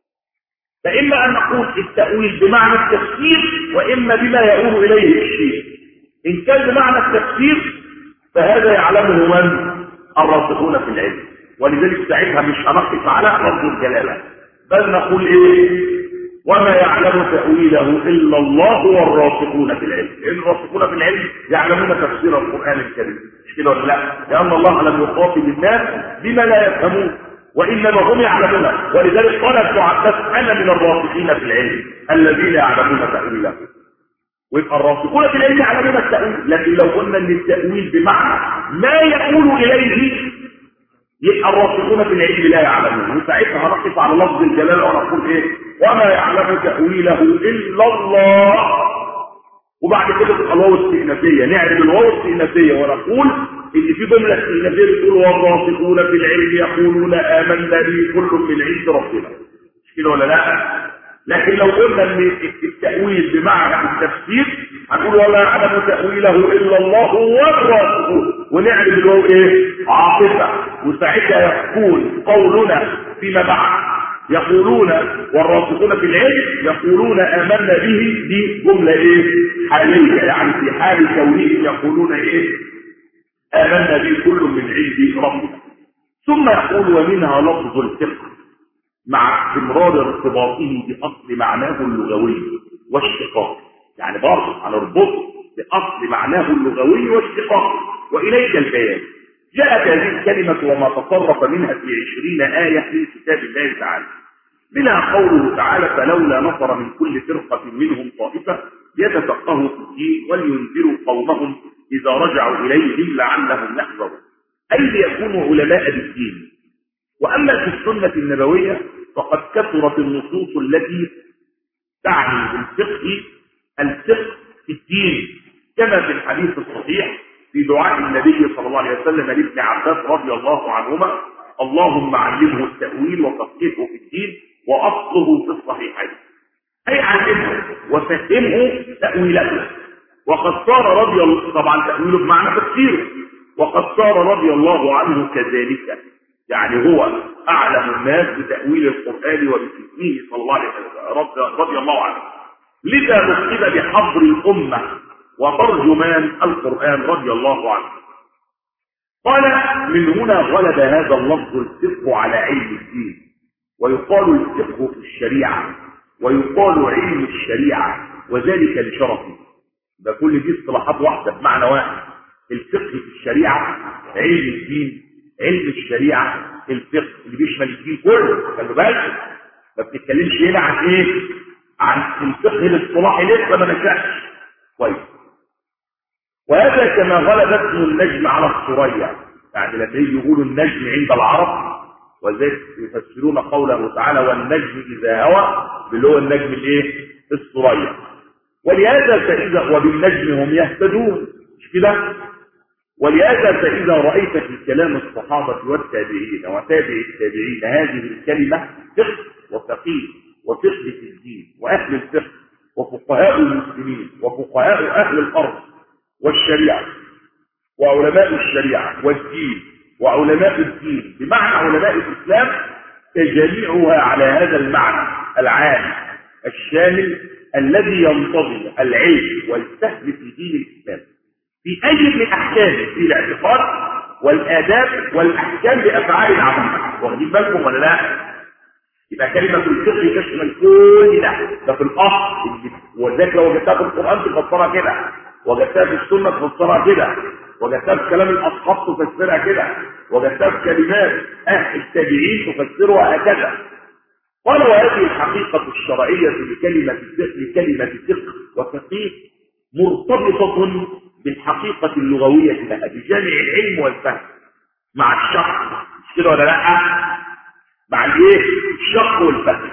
فإما أن نقول التأويل بمعنى التفسير وإما بما يؤول إليه الشيء إن كان بمعنى التفسير فهذا يعلمه من الراسخون في العلم ولذلك ساعتها مش هنقف على لفظ الجلالة بل نقول إيه وما يعلم تأويله إلا الله والراسخون في العلم لأن الراسخون في العلم يعلمون تفسير القرآن الكريم مش كده ولا لا لأن الله لم يخاطب الناس بما لا يفهمون وإنما هم يعلمون ولذلك قال ابن عباس أنا من الراسخين في العلم الذين يعلمون تأويله ويبقى الراسخون في العلم يعلمون التأويل لكن لو قلنا ان التأويل بمعنى ما يقول إليه يبقى الراسخون في العلم لا يعلمون وساعتها هنقف على لفظ الجلال ونقول ايه وما يعلم تأويله إلا الله وبعد كده تبقى الواو استئنافيه نعرف الواو استئنافيه ونقول ان في جمله استئنافيه بتقول والراسخون في العلم يقولون امنا به كل من عند ربنا مش كده ولا لا لكن لو قلنا ان التاويل بمعنى التفسير هنقول ولا يعلم تاويله الا الله والراسخون ونعرف الواو ايه عاطفه وساعتها يكون قولنا فيما بعد يقولون والراسخون في العلم يقولون آمنا به دي جملة ايه حالية يعني في حال كونهم يقولون ايه آمنا به كل من عند ربنا ثم يقول ومنها لفظ الفقه مع استمرار ارتباطه بأصل معناه اللغوي والشقاق يعني برضه هنربطه بأصل معناه اللغوي والشقاق وإليك البيان جاءت هذه الكلمة وما تصرف منها في عشرين آية في كتاب الله تعالى منها قوله تعالى فلولا نصر من كل فرقة منهم طائفة يتفقهوا في الدين ولينذروا قومهم إذا رجعوا إليهم لعلهم يحذرون أي ليكونوا علماء بالدين وأما في السنة النبوية فقد كثرت النصوص التي تعني بالفقه الفقه في الدين كما في الحديث الصحيح في دعاء النبي صلى الله عليه وسلم لابن عباس رضي الله عنهما اللهم علمه التأويل وفقهه في الدين وأصله في الصحيحين أي علمه وفهمه تأويله وقد صار رضي الله طبعا تأويله بمعنى تفسيره وقد صار رضي الله عنه كذلك يعني هو أعلم الناس بتأويل القرآن وبفهمه صلى الله عليه وسلم رضي, رضي الله عنه لذا نصب بحضر الأمة وترجمان القرآن رضي الله عنه قال من هنا غلب هذا اللفظ الفقه على علم الدين ويقال الفقه في الشريعة ويقال علم الشريعة وذلك لشرفه ده كل دي اصطلاحات واحدة بمعنى واحد الفقه في الشريعة علم الدين علم الشريعة الفقه اللي بيشمل الدين كله خلوا بالك ما بتتكلمش هنا عن ايه عن الفقه الاصطلاحي لسه ما نشأش كويس وهذا كما غلب اسم النجم على الثريا يعني لما يجي يقولوا النجم عند العرب وذلك يفسرون قوله تعالى والنجم اذا هوى اللي هو النجم الايه الثريا ولهذا فاذا وبالنجم هم يهتدون مش كده ولهذا فاذا رايت في كلام الصحابه والتابعين وتابع التابعين هذه الكلمه فقه وفقيه وفقه في الدين واهل الفقه وفقهاء المسلمين وفقهاء اهل الارض والشريعه وعلماء الشريعة والدين وعلماء الدين بمعنى علماء الإسلام تجميعها على هذا المعنى العام الشامل الذي ينتظم العلم والفهم في دين الإسلام في أي من أحكامه في الاعتقاد والآداب والأحكام بأفعال العمل واخدين بالكم ولا لا؟ يبقى كلمة الفقه تشمل كل ده ده في الأصل وذلك لو وجدتها في القرآن تفسرها كده وجدتها في السنة تفسرها كده وجدتها في كلام الأصحاب تفسرها كده وجدتها في كلمات أهل التابعين تفسرها هكذا قال وهذه الحقيقة الشرعية لكلمة لكلمة فقه وفقيه مرتبطة بالحقيقة اللغوية لها بجامع العلم والفهم مع الشرع مش كده ولا لا؟ مع الايه؟ الشق والفهم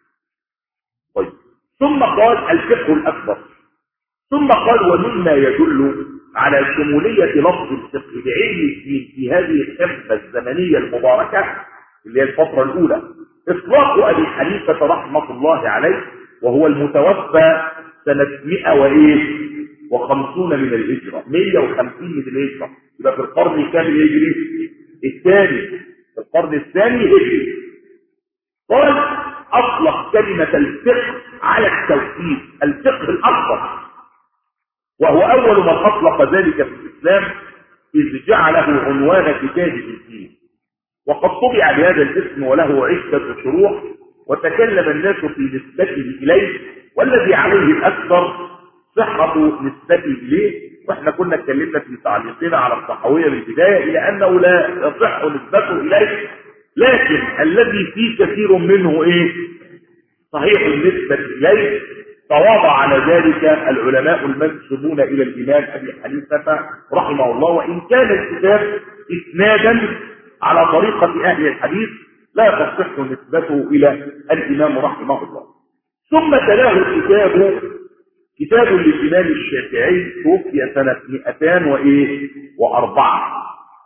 طيب ثم قال الفقه الأكبر ثم قال ومما يدل على شمولية لفظ الفقه بعلم الدين في هذه الحقبة الزمنية المباركة اللي هي الفترة الأولى إطلاق أبي حنيفة رحمة الله عليه وهو المتوفى سنة 100 وإيه وخمسون من الهجرة 150 من الهجرة يبقى في القرن الكامل الهجري الثاني في القرن الثاني هجري قال أطلق كلمة الفقه على التوحيد الفقه الأكبر وهو أول من أطلق ذلك في الإسلام إذ جعله عنوان كتاب الدين وقد طبع بهذا الاسم وله عدة شروح وتكلم الناس في نسبته إليه والذي عليه الأكثر صحة نسبته إليه واحنا كنا اتكلمنا في تعليقنا على الصحوية بالبداية إلى أنه لا يصح نسبته إليه لكن الذي فيه كثير منه إيه صحيح النسبة إليه تواضع على ذلك العلماء المنسوبون إلى الإمام أبي حنيفة رحمه الله وإن كان الكتاب إسنادا على طريقة أهل الحديث لا تصح نسبته إلى الإمام رحمه الله ثم تلاه الكتاب كتاب للإمام الشافعي توفي سنة 200 وإيه وأربعة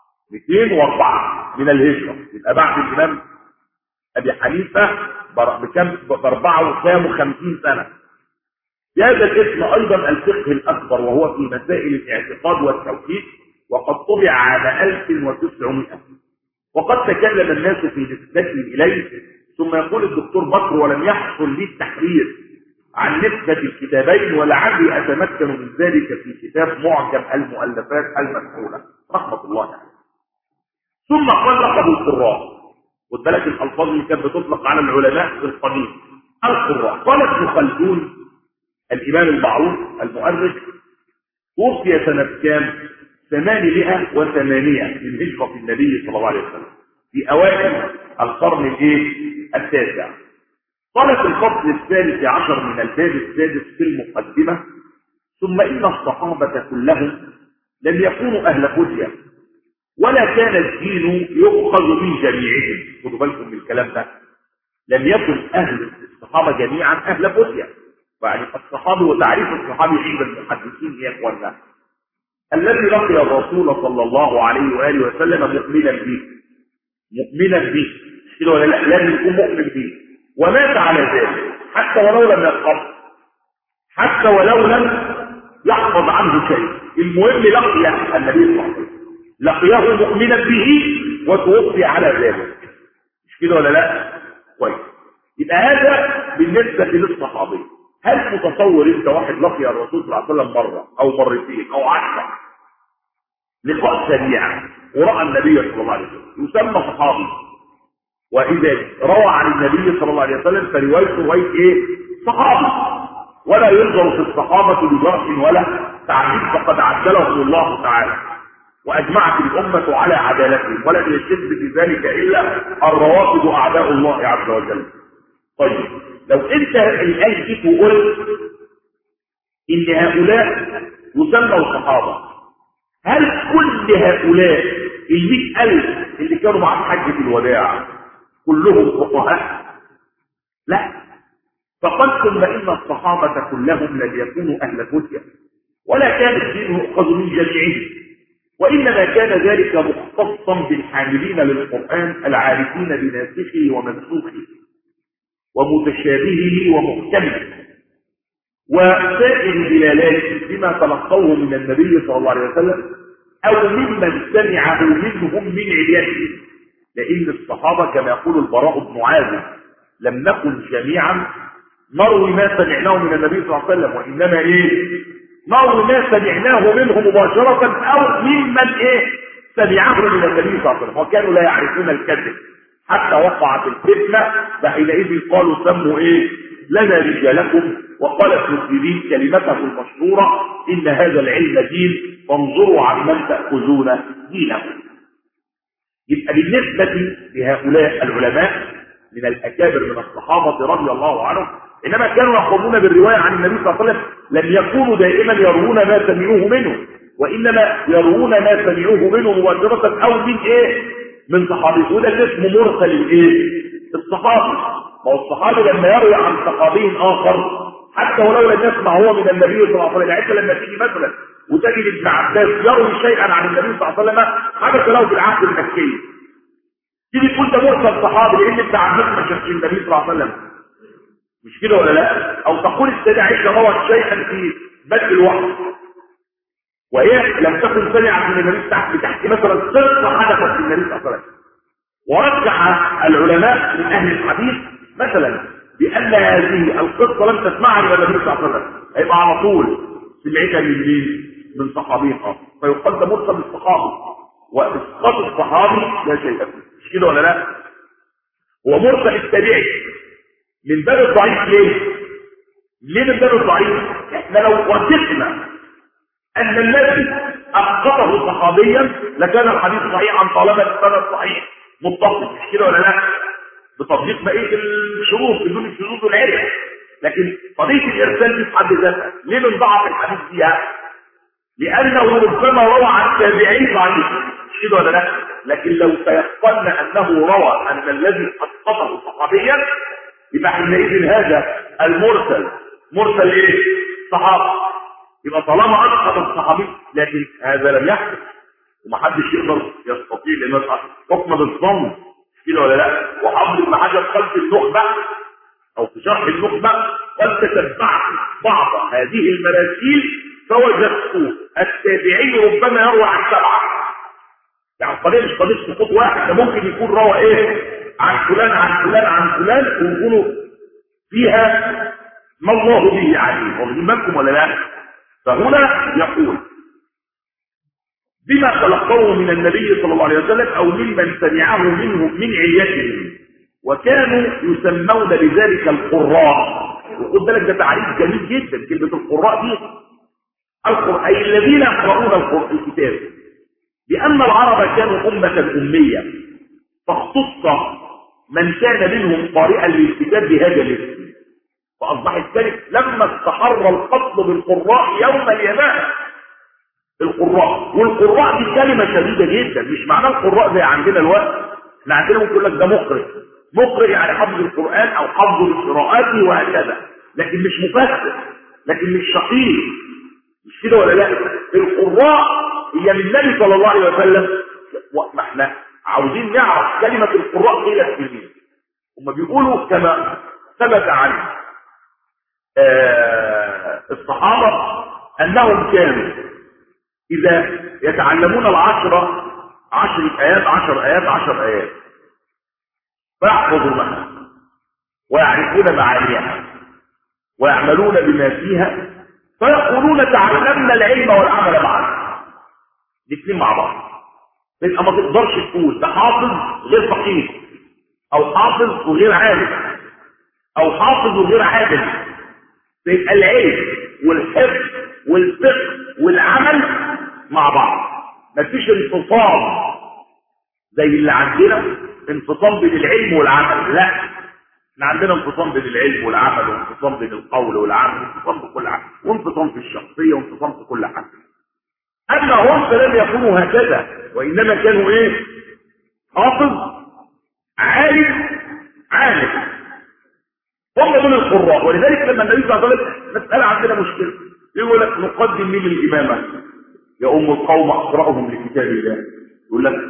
204 من الهجرة يبقى بعد الإمام أبي حنيفة بكم بأربعة وكام وخمسين سنة بهذا الاسم أيضا الفقه الأكبر وهو في مسائل الاعتقاد والتوحيد وقد طبع عام 1900 وقد تكلم الناس في نسبته إليه ثم يقول الدكتور بكر ولم يحصل لي التحرير عن نسبة الكتابين ولعلي أتمكن من ذلك في كتاب معجم المؤلفات المسؤولة رحمة الله عليه ثم قال لقب القراء خد بالك الألفاظ اللي كانت بتطلق على العلماء في القديم القراء قال ابن خلدون الإمام المعروف المؤرخ توفي سنة كام؟ ثمانمائة من هجرة النبي صلى الله عليه وسلم في أوائل القرن الايه؟ التاسع قال في الفصل الثالث عشر من الباب السادس في المقدمة ثم إن الصحابة كلهم لم يكونوا أهل خزية ولا كان الدين يؤخذ من جميعهم خدوا بالكم من الكلام ده لم يكن أهل الصحابة جميعا أهل خزية يعني الصحابي وتعريف الصحابي عند المحدثين يا اخوانا الذي لقي الرسول صلى الله عليه واله وسلم مؤمنا به مؤمنا به كده ولا لا لازم يكون مؤمن به ومات على ذلك حتى ولو لم يحفظ حتى ولو لم يحفظ عنه شيء المهم لقي النبي صلى الله عليه وسلم لقيه مؤمنا به وتوفي على ذلك مش كده ولا لا كويس يبقى هذا بالنسبه للصحابي هل متصور انت واحد لقي الرسول صلى الله عليه وسلم مره او مرتين او عشره لقاء سريع وراى النبي صلى الله عليه وسلم يسمى صحابي واذا روى عن النبي صلى الله عليه وسلم فروايته روايه ايه صحابي ولا ينظر في الصحابه بجرح ولا تعديل فقد عدلهم الله تعالى واجمعت الامه على عدالتهم ولم يشد في ذلك الا الروافض اعداء الله عز وجل طيب لو انت الان جيت وقلت ان هؤلاء يسموا صحابه هل كل هؤلاء المئة ألف اللي كانوا مع حجة الوداع كلهم فقهاء لا فقد ثم إن الصحابة كلهم لم يكونوا أهل فتية ولا كان الدين يؤخذ من جميعهم وإنما كان ذلك مختصا بالحاملين للقرآن العارفين بناسخه ومنسوخه ومتشابهه ومحكمه وسائر دلالاته بما تلقوه من النبي صلى الله عليه وسلم او ممن سمعه منهم من عليته لان الصحابة كما يقول البراء بن عازم لم نكن جميعا نروي ما سمعناه من النبي صلى الله عليه وسلم وانما ايه نروي ما سمعناه منه مباشرة او ممن ايه سمعه من النبي صلى الله عليه وسلم وكانوا لا يعرفون الكذب حتى وقعت الفتنة فحينئذ قالوا سموا ايه لنا رجالكم وقال ابن سيرين كلمته المشهورة ان هذا العلم دين فانظروا عمن تأخذون دينه يبقى بالنسبة لهؤلاء العلماء من الأكابر من الصحابة رضي الله عنهم إنما كانوا يقومون بالرواية عن النبي صلى الله عليه وسلم لم يكونوا دائما يروون ما سمعوه منه وإنما يروون ما سمعوه منه مباشرة أو من إيه من صحابي وده اللي اسمه مرسل الإيه الصحابي ما هو الصحابي لما يروي عن صحابي آخر حتى ولو لم يسمع هو من النبي صلى الله عليه وسلم يعني لما تيجي مثلا وتجد ابن عباس يروي شيئا عن النبي صلى الله عليه وسلم حدث له في العهد المكي تيجي تقول ده مرسل صحابي لان ابن عباس ما شافش النبي صلى الله عليه وسلم مش كده ولا لا او تقول السيدة عائشة روت شيئا في بدء الوحي وهي لم تكن سمعت من النبي تحت بتحكي مثلا قصه حدثت في النبي صلى الله عليه وسلم ورجح العلماء من اهل الحديث مثلا بان هذه القصه لم تسمعها من النبي صلى الله عليه وسلم هيبقى على طول سمعتها من مين؟ من صحابي اخر فيقال ده مرسل الصحابي واسقاط الصحابي لا شيء فيه مش كده ولا لا؟ هو مرسل التابعي من باب الضعيف ليه؟ ليه من باب الضعيف؟ احنا لو وثقنا ان الذي اسقطه صحابيا لكان الحديث صحيحا طالما السند صحيح متصل مش كده ولا لا؟ بتطبيق بقيه الشروط بدون الشروط والعلم لكن قضيه الارسال دي في حد ذاتها ليه بنضعف الحديث فيها؟ لانه ربما روى عن تابعي ضعيف مش كده ولا لا؟ لكن لو تيقنا انه روى ان الذي اسقطه صحابيا يبقى حينئذ هذا المرسل مرسل ايه؟ صحابي يبقى طالما اسقط الصحابي لكن هذا لم يحدث ومحدش يقدر يستطيع لان حكم بالظن كده ولا لا وحفظ ابن حجر قال في النخبه او في شرح النخبه قد تتبعت بعض هذه المراسيل فوجدت التابعي ربما يروى عن سبعه يعني القضيه مش قضيه سقوط واحد ده ممكن يكون روى ايه عن فلان عن فلان عن فلان ويكونوا فيها ما الله به عليم واخدين بالكم ولا لا فهنا يقول بما تلقوه من النبي صلى الله عليه وسلم او ممن سمعه منهم من عليتهم وكانوا يسمون بذلك القراء وخد بالك ده تعريف جميل جدا كلمه القراء دي القراء اي الذين يقرؤون الكتاب لان العرب كانوا امه اميه فاختص من كان منهم قارئا للكتاب بهذا الاسم فاصبح الثالث لما استحر القتل بالقراء يوم اليمامه القراء والقراء دي كلمة شديدة جدا مش معناه القراء زي عندنا الوقت احنا عندنا ممكن يقول لك ده مقرئ مقرئ يعني حفظ القرآن او حفظ لقراءاته وهكذا لكن مش مفسر لكن مش شقيق مش كده ولا لا القراء هي من النبي صلى الله عليه وسلم ما احنا عاوزين نعرف كلمة القراء قيلت في مين هم بيقولوا كما ثبت عن آه الصحابة انهم كانوا إذا يتعلمون العشرة عشر آيات عشر آيات عشر آيات فيحفظونها ويعرفون معانيها ويعملون بما فيها فيقولون تعلمنا العلم والعمل معا الاثنين مع بعض يبقى ما تقدرش تقول ده حافظ غير فقيه او حافظ وغير عالم او حافظ وغير عادل يبقى العلم والحفظ والفقه والعمل مع بعض مفيش انفصام زي اللي عندنا انفصام بين العلم والعمل لا احنا عندنا انفصام بين العلم والعمل وانفصام بين القول والعمل وانفصام بكل حاجه وانفصام في الشخصيه وانفصام في كل حاجه اما هم فلم يكونوا هكذا وانما كانوا ايه حافظ عالم عالم هم دول القراء ولذلك لما النبي صلى الله عليه وسلم مساله عندنا مشكله يقول لك نقدم مين الامامه يا ام القوم اقراهم لكتاب الله يقول لك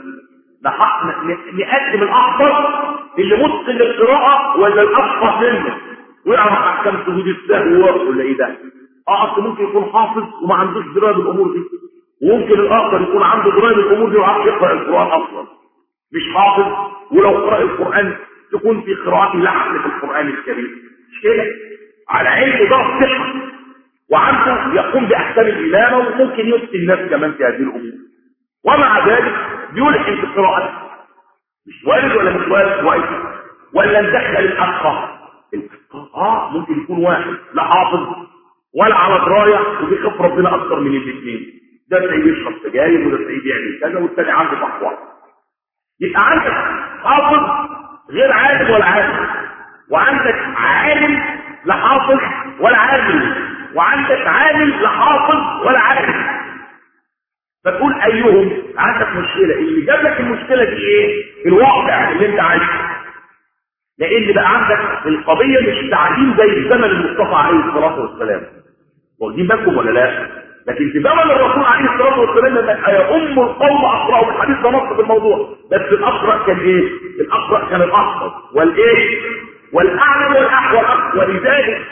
نقدم الاخطر اللي متقن للقراءه ولا الافقه منه ويعرف احكام سجود السهو ولا ايه ده اه اصل ممكن يكون حافظ وما عندوش درايه بالامور دي وممكن الاخر يكون عنده درايه بالامور دي وعارف يقرا القران اصلا مش حافظ ولو قرأ القران تكون في قراءته لحن في القران الكريم مش كده على علم ضغط ثقه وعنده يقوم باحكام الامامه وممكن يفتي الناس كمان في هذه الامور ومع ذلك بيلحن في قراءته مش وارد ولا مش وارد وارد ولا ندخل الأخرى اه ممكن يكون واحد لا حافظ ولا على درايه وبيخاف ربنا اكتر من الاثنين ده تلاقيه بيشرب سجاير وده تلاقيه بيعمل كذا والثاني عنده تقوى يبقى عندك حافظ غير عالم ولا عالم وعندك عالم لا حافظ ولا عالم وعندك عالم لا حافظ ولا عالم فتقول ايهم عندك مشكله اللي جاب لك المشكله دي ايه الواقع اللي انت عايشه لان بقى عندك القضيه مش تعليم زي زمن المصطفى عليه الصلاه والسلام واخدين بالكم ولا لا لكن في زمن الرسول عليه الصلاه والسلام لما هيؤم القوم اقرأوا الحديث ده نص في الموضوع بس الاقرا كان ايه الاقرا كان الاحفظ والايه والاعلم والاحول ولذلك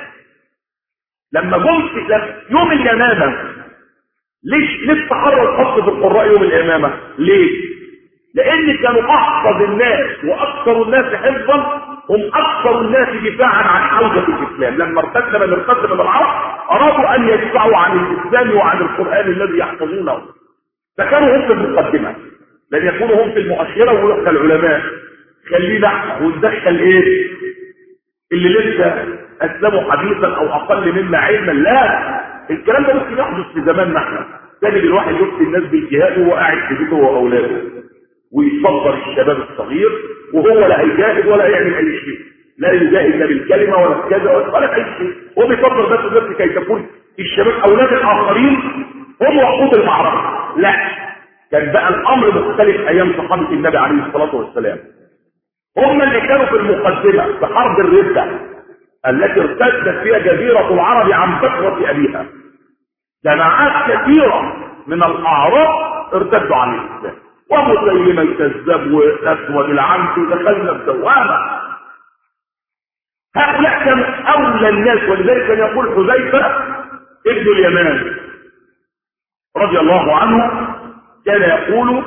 لما جم في يوم اليمامه ليش ليه تحرر الحفظ في القراء يوم الامامه ليه لان كانوا احفظ الناس واكثر الناس حفظا هم اكثر الناس دفاعا عن حوزه الاسلام لما ارتد من ارتد من العرب ارادوا ان يدفعوا عن الاسلام وعن القران الذي يحفظونه فكانوا هم في المقدمه لن يكونوا هم في المؤشره ويقول العلماء خليه لا وندخل ايه اللي لسه اسلموا حديثا او اقل منا علما لا الكلام ده ممكن يحدث في زماننا احنا تجد الواحد يفتي الناس بالجهاد وهو قاعد في بيته واولاده ويصبر الشباب الصغير وهو لا هيجاهد ولا يعمل اي شيء لا يجاهد لا بالكلمه ولا بكذا ولا اي شيء هو بيصبر بس الناس كي تكون الشباب اولاد الاخرين هم وقود المعركه لا كان بقى الامر مختلف ايام صحابه النبي عليه الصلاه والسلام هم اللي كانوا في المقدمه في حرب الرده التي ارتدت فيها جزيره العرب عن فتره ابيها جماعات كثيره من الاعراب ارتدوا عن الاسلام ومسيلمة الكذاب واسود العنس ودخلنا في دوامة هؤلاء كانوا اولى الناس ولذلك كان يقول حذيفة ابن اليمان رضي الله عنه كان يقول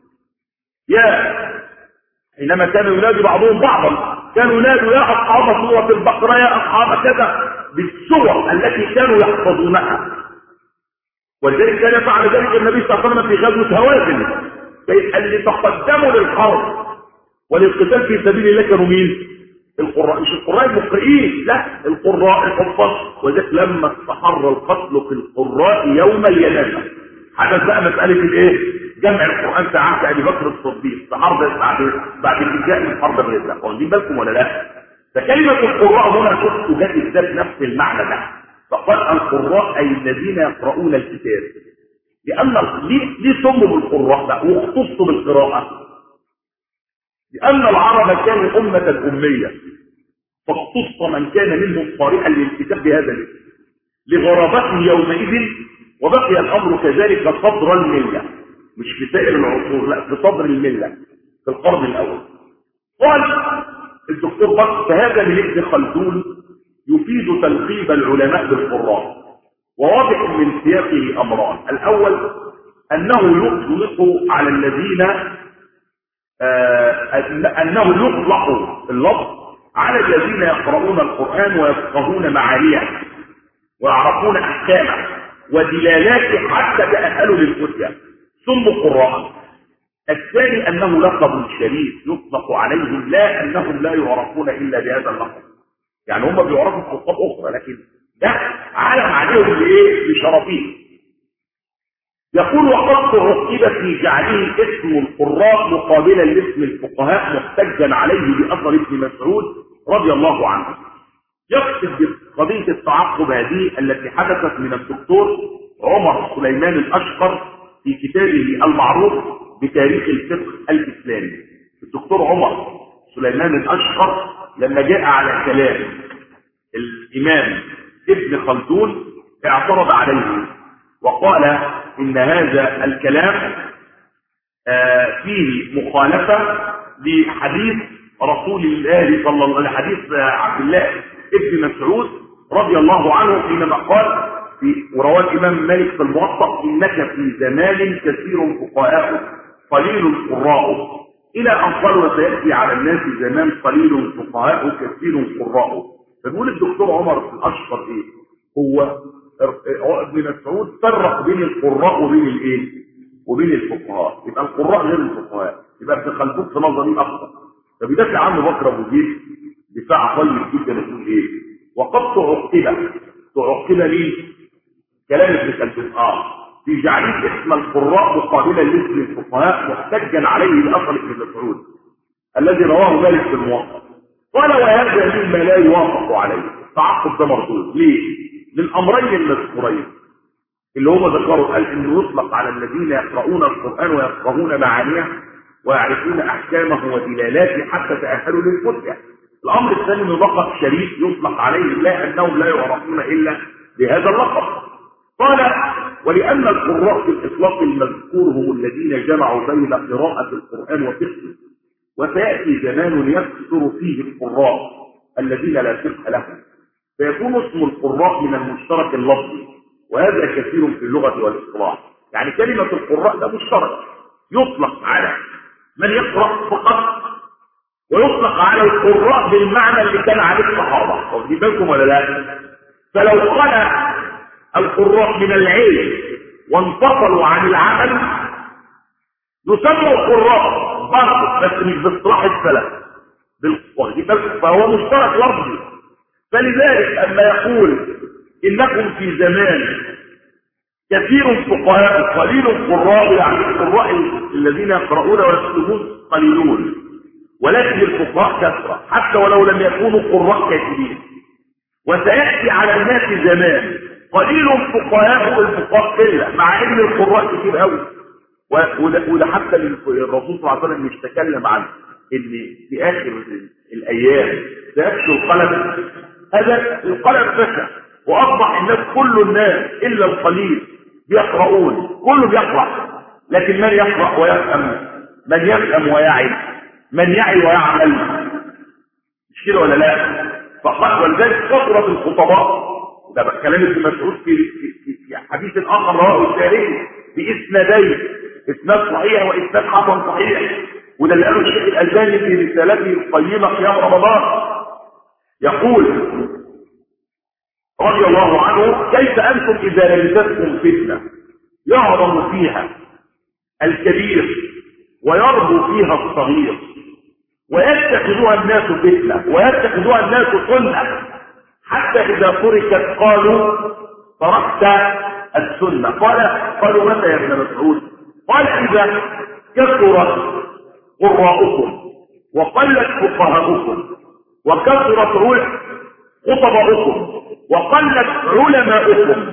يا حينما كانوا ينادي بعضهم بعضا كانوا ينادوا يا اصحاب سورة البقرة يا اصحاب كذا بالسور التي كانوا يحفظونها ولذلك كان يفعل ذلك النبي صلى الله عليه وسلم في غزوة هوازن اللي تقدموا للحرب وللقتال في سبيل الله كانوا مين القراء مش القراء المقرئين لا القراء الحفاظ وذلك لما استحر القتل في القراء يوم اليمامة حدث بقى مسألة الايه جمع القرآن في عهد ابي بكر الصديق في حرب بعد بعد الانتهاء من حرب الردة واخدين بالكم ولا لا فكلمة القراء هنا شفتوا جت ازاي نفس المعنى ده فقال القراء اي الذين يقرؤون الكتاب لأن ليه, ليه سموا بالقراء بقى واختصوا بالقراءة لأن العرب كانوا أمة أمية فاختص من كان منهم صارحا للكتاب بهذا الاسم لغرابته يومئذ وبقي الأمر كذلك صدر الملة مش في سائر العصور لا في صدر الملة في القرن الأول قال الدكتور بكر فهذا من ابن خلدون يفيد تلقيب العلماء بالقراء وواضح من سياقه امران الاول انه يطلق على الذين آه انه يطلق اللفظ على الذين يقرؤون القران ويفقهون معانيه ويعرفون احكامه ودلالاته حتى تاهلوا للفتيا ثم قراء الثاني انه لقب شريف يطلق عليهم لا انهم لا يعرفون الا بهذا اللقب يعني هم بيعرفوا بألقاب اخرى لكن ده علم عليهم بايه بشرفيه يقول وقد رتب في جعله اسم القراء مقابلا لاسم الفقهاء محتجا عليه باثر ابن مسعود رضي الله عنه يقصد بقضيه التعقب هذه التي حدثت من الدكتور عمر سليمان الاشقر في كتابه المعروف بتاريخ الفقه الاسلامي الدكتور عمر سليمان الاشقر لما جاء على كلام الامام ابن خلدون اعترض عليه وقال ان هذا الكلام آه فيه مخالفة لحديث رسول الله صلى الله عليه حديث عبد الله ابن مسعود رضي الله عنه حينما قال في وروى الإمام مالك في الموطأ إنك في زمان كثير فقهاء قليل قراء إلى أن قال وسيأتي على الناس زمان قليل فقهاء كثير قراء فبيقول الدكتور عمر الأشقر إيه هو ابن مسعود فرق بين القراء وبين الايه وبين الفقهاء يبقى القراء غير الفقهاء يبقى ابن خلدون في نظري اخطا فبيدافع عنه بكر ابو زيد دفاع طيب جدا يقول ايه وقد تعقب تعقب ليه كلام ابن خلدون اه في جعله اسم القراء مقابلا لاسم الفقهاء محتجا عليه باثر ابن مسعود الذي رواه مالك في الموقف قال وهذا مما لا يوافق عليه التعقب ده مردود ليه للامرين المذكورين اللي هم ذكروا قال انه يطلق على الذين يقرؤون القران ويفقهون معانيه ويعرفون احكامه ودلالاته حتى تاهلوا للفتيا الامر الثاني انه لقب شريف يطلق عليه لا انهم لا يعرفون الا بهذا اللقب قال ولان القراء في الاطلاق المذكور هم الذين جمعوا بين قراءه القران وفقهه وسياتي زمان يكثر فيه القراء الذين لا فقه لهم فيكون اسم القراء من المشترك اللفظي وهذا كثير في اللغة والاصطلاح يعني كلمة القراء ده مشترك يطلق على من يقرأ فقط ويطلق على القراء بالمعنى اللي كان عليه الصحابة واخدين بالكم ولا لا فلو قال القراء من العلم وانفصلوا عن العمل يسموا القراء برضه بس مش باصطلاح السلف واخدين بالكم فهو مشترك لفظي فلذلك أما يقول إنكم في زمان كثير فقهاء قليل قراء يعني القراء الذين يقرؤون ويكتبون قليلون ولكن الفقهاء كثرة حتى ولو لم يكونوا قراء كثيرين وسيأتي على الناس زمان قليل فقهاء والفقهاء قلة مع ان القراء كتير قوي وده حتى الرسول صلى الله عليه وسلم مش تكلم عنه ان في اخر الايام سيكشف القلم هذا القلم فشل واصبح الناس كل الناس الا القليل يقرؤون كله بيقرا لكن من يقرا ويفهم من يفهم ويعي من يعي ويعمل مش كده ولا لا فقط ولذلك كثرة الخطباء ده كلام ابن مسعود في, في, في حديث اخر رواه الشهري باسنادين اسناد صحيح واسناد حسن صحيح وده اللي قاله الشيخ الالباني في رسالته القيمه قيام رمضان يقول رضي الله عنه كيف انتم اذا لبستكم فتنه يعظم فيها الكبير ويربو فيها الصغير ويتخذها الناس فتنه ويتخذها الناس سنه حتى اذا تركت قالوا تركت السنه قال قالوا متى يا ابن مسعود قال اذا كثرت قراءكم وقلت فقهاؤكم وكثرت خطباؤكم وقلت علماؤكم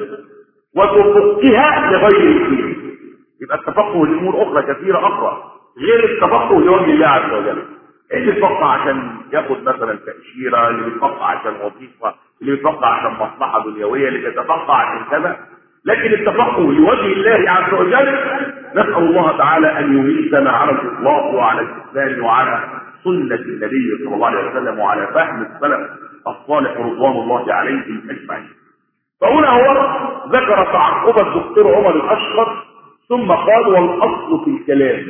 وتفقها لغير الدين يبقى التفقه لامور اخرى كثيره اخرى غير التفقه لوجه الله عز وجل اللي بيتفقه عشان ياخد مثلا تاشيره اللي بيتفقه عشان وظيفه اللي بيتفقه عشان مصلحه دنيويه اللي بيتفقه عشان كذا لكن التفقه لوجه الله عز وجل نسال الله تعالى ان يميتنا على الاطلاق وعلى الاسلام وعلى سنه النبي صلى الله عليه وسلم وعلى فهم السلف الصالح رضوان الله عليهم اجمعين فهنا هو ذكر تعقب الدكتور عمر الاشقر ثم قال والاصل في الكلام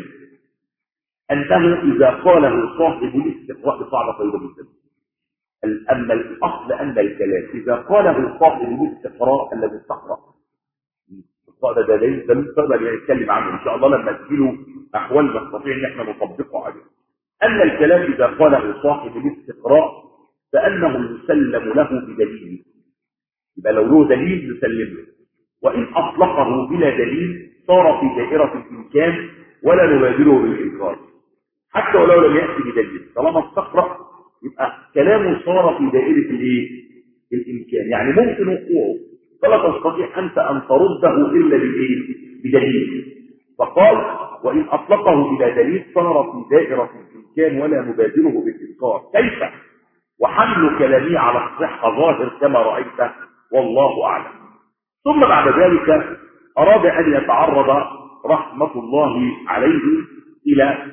انه اذا قاله صاحب الاستقراء صعب طيب جدا اما الاصل ان الكلام اذا قاله صاحب الاستقراء الذي استقرا القاعده ده ليه ده نقدر نتكلم عنه ان شاء الله لما تجيله احوال نستطيع ان احنا نطبقه عليه ان الكلام اذا قاله صاحب الاستقراء فانه يسلم له بدليل يبقى لو له دليل يسلم له وان اطلقه بلا دليل صار في دائره الامكان ولا نبادره بالانكار حتى ولو لم ياتي بدليل طالما استقرا يبقى كلامه صار في دائره الايه الامكان يعني ممكن وقوعه فلا تستطيع انت ان ترده الا بالايه بدليل فقال وان اطلقه بلا دليل صار في دائره الامكان ولا نبادره بالانكار كيف وحمل كلامه على الصحه ظاهر كما رايت والله اعلم ثم بعد ذلك اراد ان يتعرض رحمه الله عليه الى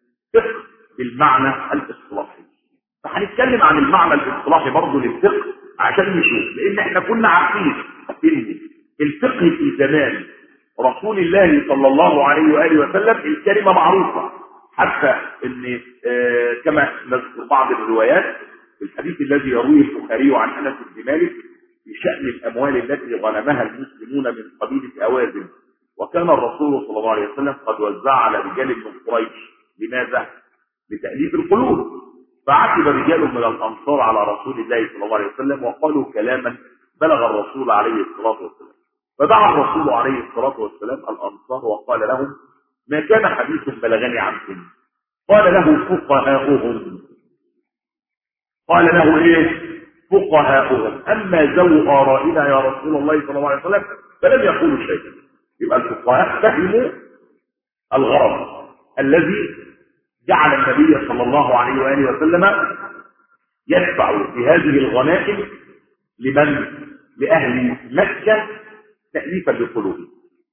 الفقه بالمعنى الاصطلاحي فهنتكلم عن المعنى الاصطلاحي برضه للفقه عشان نشوف لان احنا كنا عارفين ان الفقه في زمان رسول الله صلى الله عليه واله وسلم الكلمه معروفه حتى ان آه كما نذكر بعض الروايات الحديث الذي يرويه البخاري عن انس بن مالك في شان الاموال التي غنمها المسلمون من قبيله اوازن وكان الرسول صلى الله عليه وسلم قد وزع على رجال من قريش لماذا؟ لتأليف القلوب فعتب رجال من الأنصار على رسول الله صلى الله عليه وسلم وقالوا كلاما بلغ الرسول عليه الصلاة والسلام فدعا الرسول عليه الصلاة والسلام الأنصار وقال لهم ما كان حديث بلغني عنكم قال له فقهاؤهم قال له ايه فقهاؤهم اما ذو ارائنا يا رسول الله صلى الله عليه وسلم فلم يقولوا شيئا يبقى الفقهاء فهموا الغرض الذي جعل النبي صلى الله عليه واله وسلم يدفع في هذه الغنائم لمن لاهل مكه تاليفا لقلوبهم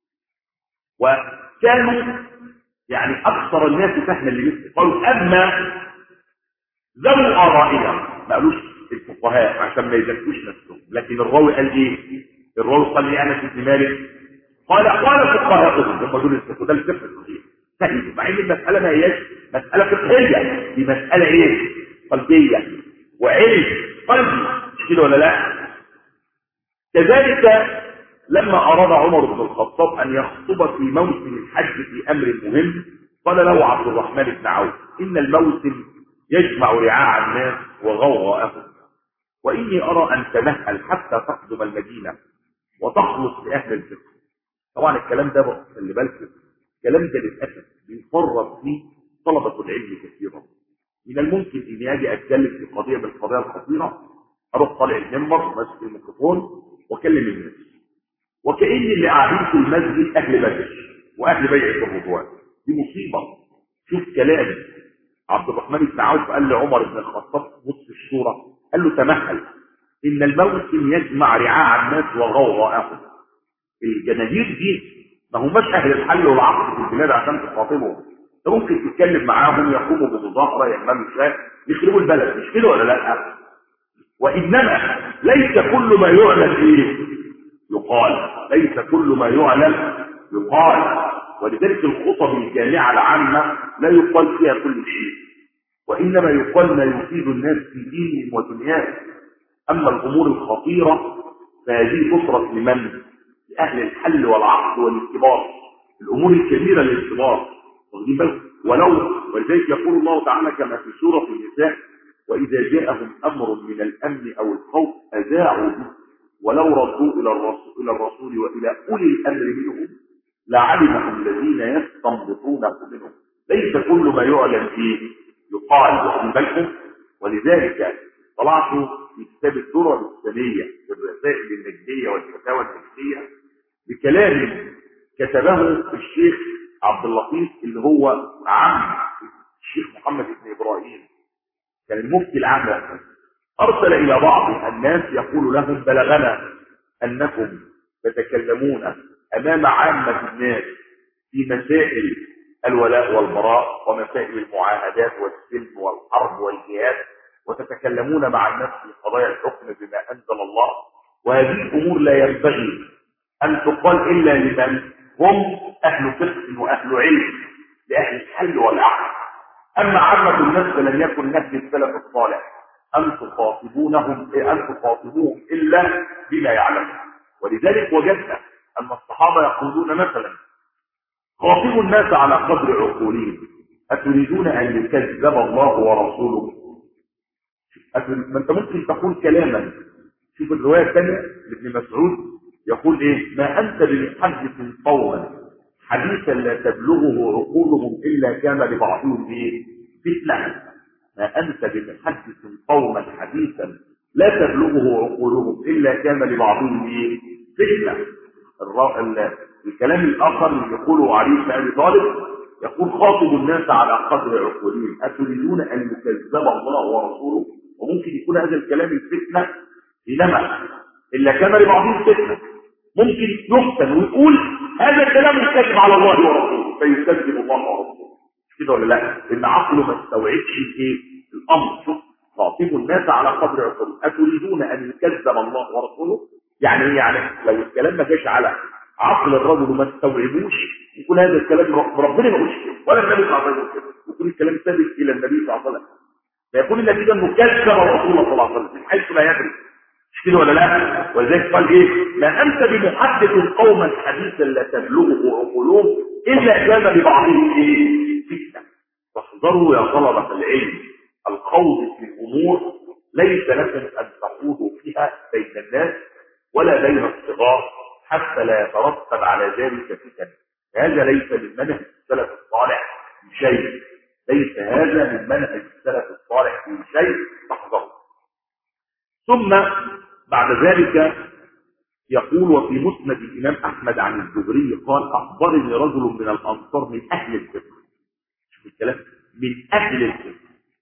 وكانوا يعني اكثر الناس فهما لمثل قالوا اما ذو ارائنا ما قالوش الفقهاء عشان ما يزكوش نفسهم لكن الراوي قال ايه الراوي قال لي انس بن مالك قال قال فقهاؤهم هم دول الفقه ده الفقه الصحيح سهل مع ان المساله ما هياش مساله فقهيه دي مساله ايه قلبيه وعلم قلبي مش كده ولا لا كذلك لما اراد عمر بن الخطاب ان يخطب في موسم الحج في امر مهم قال له عبد الرحمن بن عوف ان الموسم يجمع رعاع الناس وغوغاءهم واني ارى ان تمهل حتى تقدم المدينه وتخلص لاهل الفقه طبعا الكلام ده خلي بالك الكلام ده للاسف بيفرط فيه طلبه العلم كثيرا من الممكن اني اجي اتكلم في قضيه من القضايا الخطيره اروح طالع المنبر ماسك الميكروفون واكلم الناس وكأن اللي قاعدين في المسجد اهل بدر واهل بيعه الرضوان دي مصيبه شوف كلام عبد الرحمن بن عوف قال لعمر بن الخطاب بص الشورى قال له تمهل ان الموسم يجمع رعاع الناس وغوغاءهم الجماهير دي ما هماش اهل الحل والعقد في البلاد عشان تخاطبهم انت ممكن تتكلم معاهم يقوموا بمظاهره يعملوا شيء يخربوا البلد مش كده ولا لا وانما ليس كل ما يعلن ايه يقال ليس كل ما يعلن يقال ولذلك الخطب الجامعه العامه لا يقال فيها كل شيء وانما يقال ما يفيد الناس في دينهم ودنياهم اما الامور الخطيره فهذه تترك لمن لأهل الحل والعقد والانتباه الأمور الكبيرة للانتباه واخدين بالكم ولو ولذلك يقول الله تعالى كما في سورة النساء وإذا جاءهم أمر من الأمن أو الخوف أذاعوا به ولو ردوا إلى الرسول, إلى الرسول وإلى أولي الأمر منهم لعلمه الذين يستنبطونه منهم ليس كل ما يعلن فيه يقال واخدين بالكم ولذلك طلعت في كتاب الدرر السنية في الرسائل النجدية والفتاوى النجدية بكلام كتبه الشيخ عبد اللطيف اللي هو عم الشيخ محمد بن إبراهيم كان المفتي العام ده أرسل إلى بعض الناس يقول لهم بلغنا أنكم تتكلمون أمام عامة الناس في مسائل الولاء والبراء ومسائل المعاهدات والسلم والحرب والجهاد وتتكلمون مع الناس في قضايا الحكم بما أنزل الله وهذه الأمور لا ينبغي أن تقال إلا لمن هم أهل فقه وأهل علم لأهل الحل والعقل أما عامة الناس فلم يكن نهج السلف الصالح أن تخاطبونهم أن تخاطبوهم إلا بما يعلمون ولذلك وجدنا أن الصحابة يقولون مثلا خاطبوا الناس على قدر عقولهم أتريدون أن يكذب الله ورسوله ما انت ممكن تقول كلاما شوف الرواية الثانية لابن مسعود يقول ايه ما انت بمحدث قوما حديثا لا تبلغه عقولهم الا كان لبعضهم ايه فتنة ما انت بمحدث قوما حديثا لا تبلغه عقولهم الا كان لبعضهم ايه فتنة الكلام الاخر اللي يقوله علي بن ابي طالب يقول خاطب الناس على قدر عقولهم اتريدون ان يكذب الله ورسوله وممكن يكون هذا الكلام الفتنة لما إلا كان لبعضهم فتنة ممكن يفتن ويقول هذا الكلام يكذب على الله ورسوله فيكذب الله ورسوله مش كده ولا لا ان عقله ما استوعبش ايه الامر شوف خاطبوا الناس على قدر عقولهم اتريدون ان يكذب الله ورسوله يعني ايه يعني لو الكلام ما جاش على عقل الرجل وما استوعبوش يكون هذا الكلام ربنا ما قالش كده ولا النبي صلى الله عليه وسلم يكون الكلام ثابت الى النبي صلى الله عليه وسلم فيكون النتيجه انه كذب رسول الله صلى الله عليه وسلم من حيث لا يدري مش كده ولا لا ولذلك قال ايه ما انت بمحدث قوما حديثا لا تبلغه عقولهم الا كان لبعضهم ايه فتنه فاحذروا يا طلبه العلم الخوض في الامور ليس لكم ان تخوضوا فيها بين الناس ولا بين الصغار حتى لا يترتب على ذلك فتن هذا ليس من منهج السلف الصالح في شيء ليس هذا من منهج السلف الصالح في شيء تحذره ثم بعد ذلك يقول وفي مسند الإمام أحمد عن الزهري قال أخبرني رجل من الأنصار من أهل الفقه شوف الكلام من أهل الفقه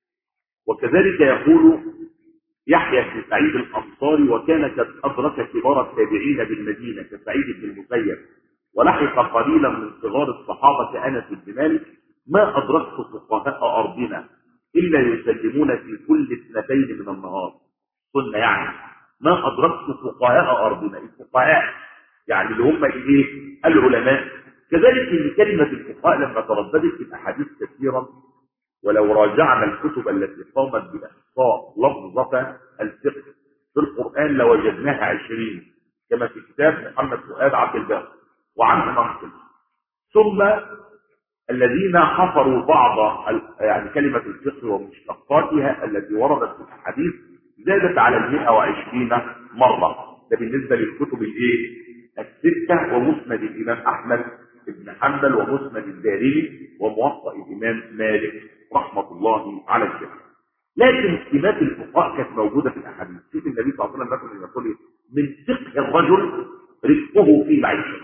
وكذلك يقول يحيى بن سعيد الأنصاري وكان قد أدرك كبار التابعين بالمدينة كسعيد بن المسيب ولحق قليلا من صغار الصحابة أنس بن مالك ما أدركت فقهاء أرضنا إلا يسلمون في كل اثنتين من النهار سنة يعني ما أدركت فقهاء أرضنا الفقهاء يعني اللي هم إيه العلماء كذلك ان كلمة الفقهاء لما ترددت في الأحاديث كثيرا ولو راجعنا الكتب التي قامت بإحصاء لفظة الفقه في القرآن لوجدناها عشرين كما في كتاب محمد فؤاد عبد الباقي وعن منقل ثم الذين حفروا بعض يعني كلمة الفقه ومشتقاتها التي وردت في الحديث زادت على المئة وعشرين مرة ده بالنسبة للكتب الايه الستة ومسند الإمام أحمد بن حنبل ومسند الدارمي وموطأ الإمام مالك رحمة الله على الجميع لكن سمات الفقهاء كانت موجودة في الأحاديث شوف النبي صلى الله عليه وسلم مثلا يقول من فقه الرجل رزقه في معيشته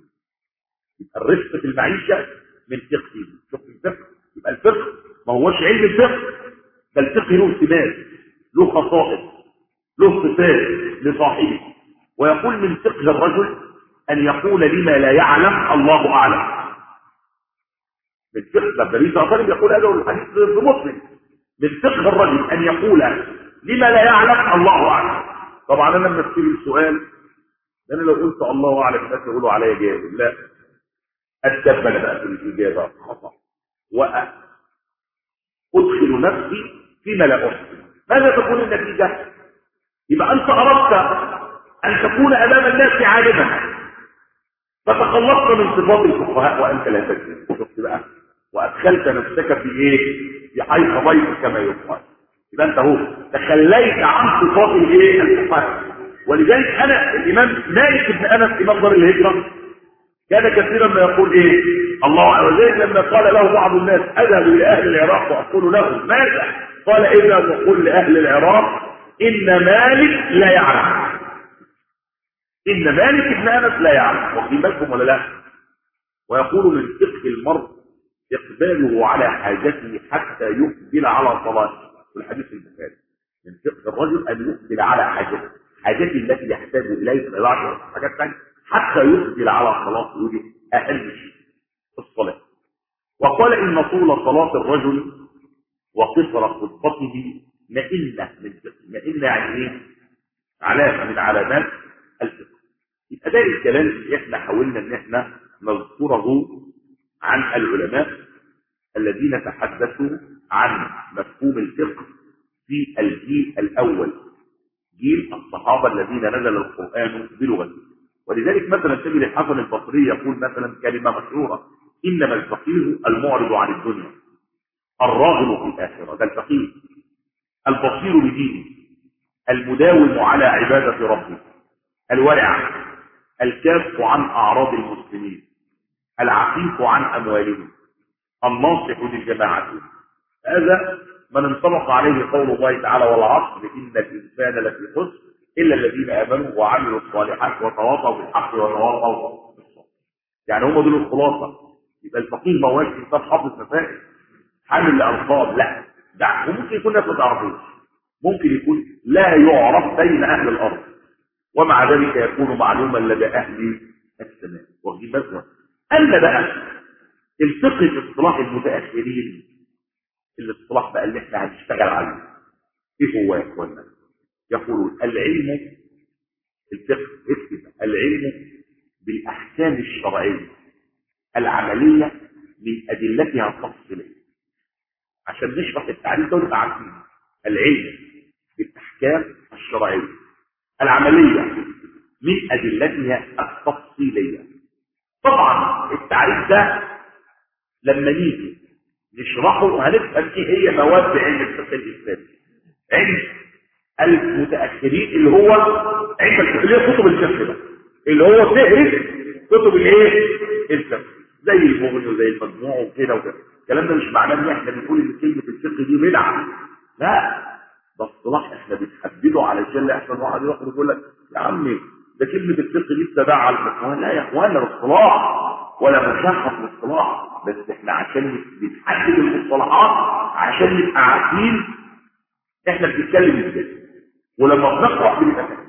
الرزق في المعيشة من فقهه شوف الفقه يبقى الفقه ما هوش علم الفقه بل الفقه له سمات له خصائص له صفات لصاحبه ويقول من فقه الرجل أن يقول لما لا يعلم الله أعلم من فقه النبي صلى الله عليه وسلم يقول هذا الحديث في مسلم من فقه الرجل أن يقول لما لا يعلم الله أعلم طبعا أنا لما أكتب السؤال أنا لو قلت الله أعلم الناس يقولوا عليا جاهل لا أتدبل بقى في الإجابة خطأ وأدخل نفسي فيما لا أحسن ماذا تكون النتيجة؟ يبقى أنت أردت أن تكون أمام الناس عالما فتخلصت من صفات الفقهاء وأنت لا تدري شفت بقى وأدخلت نفسك في إيه؟ في حيث ضيف كما يقال يبقى أنت هو تخليت عن صفات الإيه؟ الفقهاء ولذلك أنا الإمام مالك بن أنس إمام دار الهجرة كان كثيرا ما يقول إيه؟ الله عز وجل لما قال له بعض الناس أذهب إلى أهل العراق وأقول له ماذا؟ قال إذا تقول لأهل العراق إن مالك لا يعلم إن مالك بن أنس لا يعلم واخدين بالكم ولا لا ويقول من فقه المرء إقباله على حاجته حتى يقبل على صلاته والحديث البخاري من فقه الرجل أن يقبل على حاجته حاجته التي يحتاج إليها ما يضعش حاجات ثانيه حتى يقبل على صلاته ودي أهم شيء الصلاة وقال إن طول صلاة الرجل وقصر خطبته مئنة من فقه مئنة يعني ايه علامة من علامات الفقه يبقى ده الكلام اللي احنا حاولنا ان احنا نذكره عن العلماء الذين تحدثوا عن مفهوم الفقه في الجيل الاول جيل الصحابة الذين نزل القرآن بلغته ولذلك مثلا تجد الحسن البصري يقول مثلا كلمة مشهورة إنما الفقيه المعرض عن الدنيا الراغب في الآخرة ده الفقيه البصير بدينه المداوم على عبادة ربه الورع الكاف عن أعراض المسلمين العفيف عن أموالهم الناصح للجماعة هذا من انطبق عليه قول الله تعالى والعصر إن الإنسان لفي خسر إلا الذين آمنوا وعملوا الصالحات وتواصوا بالحق وتواصوا بالصبر يعني هم دول الخلاصة يبقى الفقيه ما هوش انسان حافظ مسائل حامل لألفاظ لا ده وممكن يكون ناس ما تعرفوش ممكن يكون لا يعرف بين أهل الأرض ومع ذلك يكون معلوما لدى أهل السماء واخدين بالكم أما بقى الفقه في اصطلاح المتأخرين الاصطلاح بقى اللي احنا هنشتغل عليه ايه هو يا اخوانا يقولون العلم الفقه اكتب العلم بالاحكام الشرعيه العمليه من ادلتها التفصيليه عشان نشرح التعريف ده ونبقى عارفين العلم بالاحكام الشرعيه العمليه من ادلتها التفصيليه طبعا التعريف ده لما نيجي نشرحه هنفهم ايه هي مواد علم الفقه الاسلامي علم المتاخرين اللي هو علم الفقه اللي هي كتب الفقه ده اللي هو فهرس كتب الايه الفقه زي المغني وزي المجموع وكده وكده الكلام ده مش معناه ان احنا بنقول ان كلمه الفقه دي بدعه لا ده اصطلاح احنا بنحدده علشان لا يحصل واحد يخرج يقول لك يا عمي ده كلمه الفقه دي ابتدع على الاخوان لا يا اخوانا ده اصطلاح ولا مشخص الاصطلاح بس احنا عشان بنحدد المصطلحات عشان نبقى عارفين احنا بنتكلم ازاي ولما بنقرا بنبقى فاهم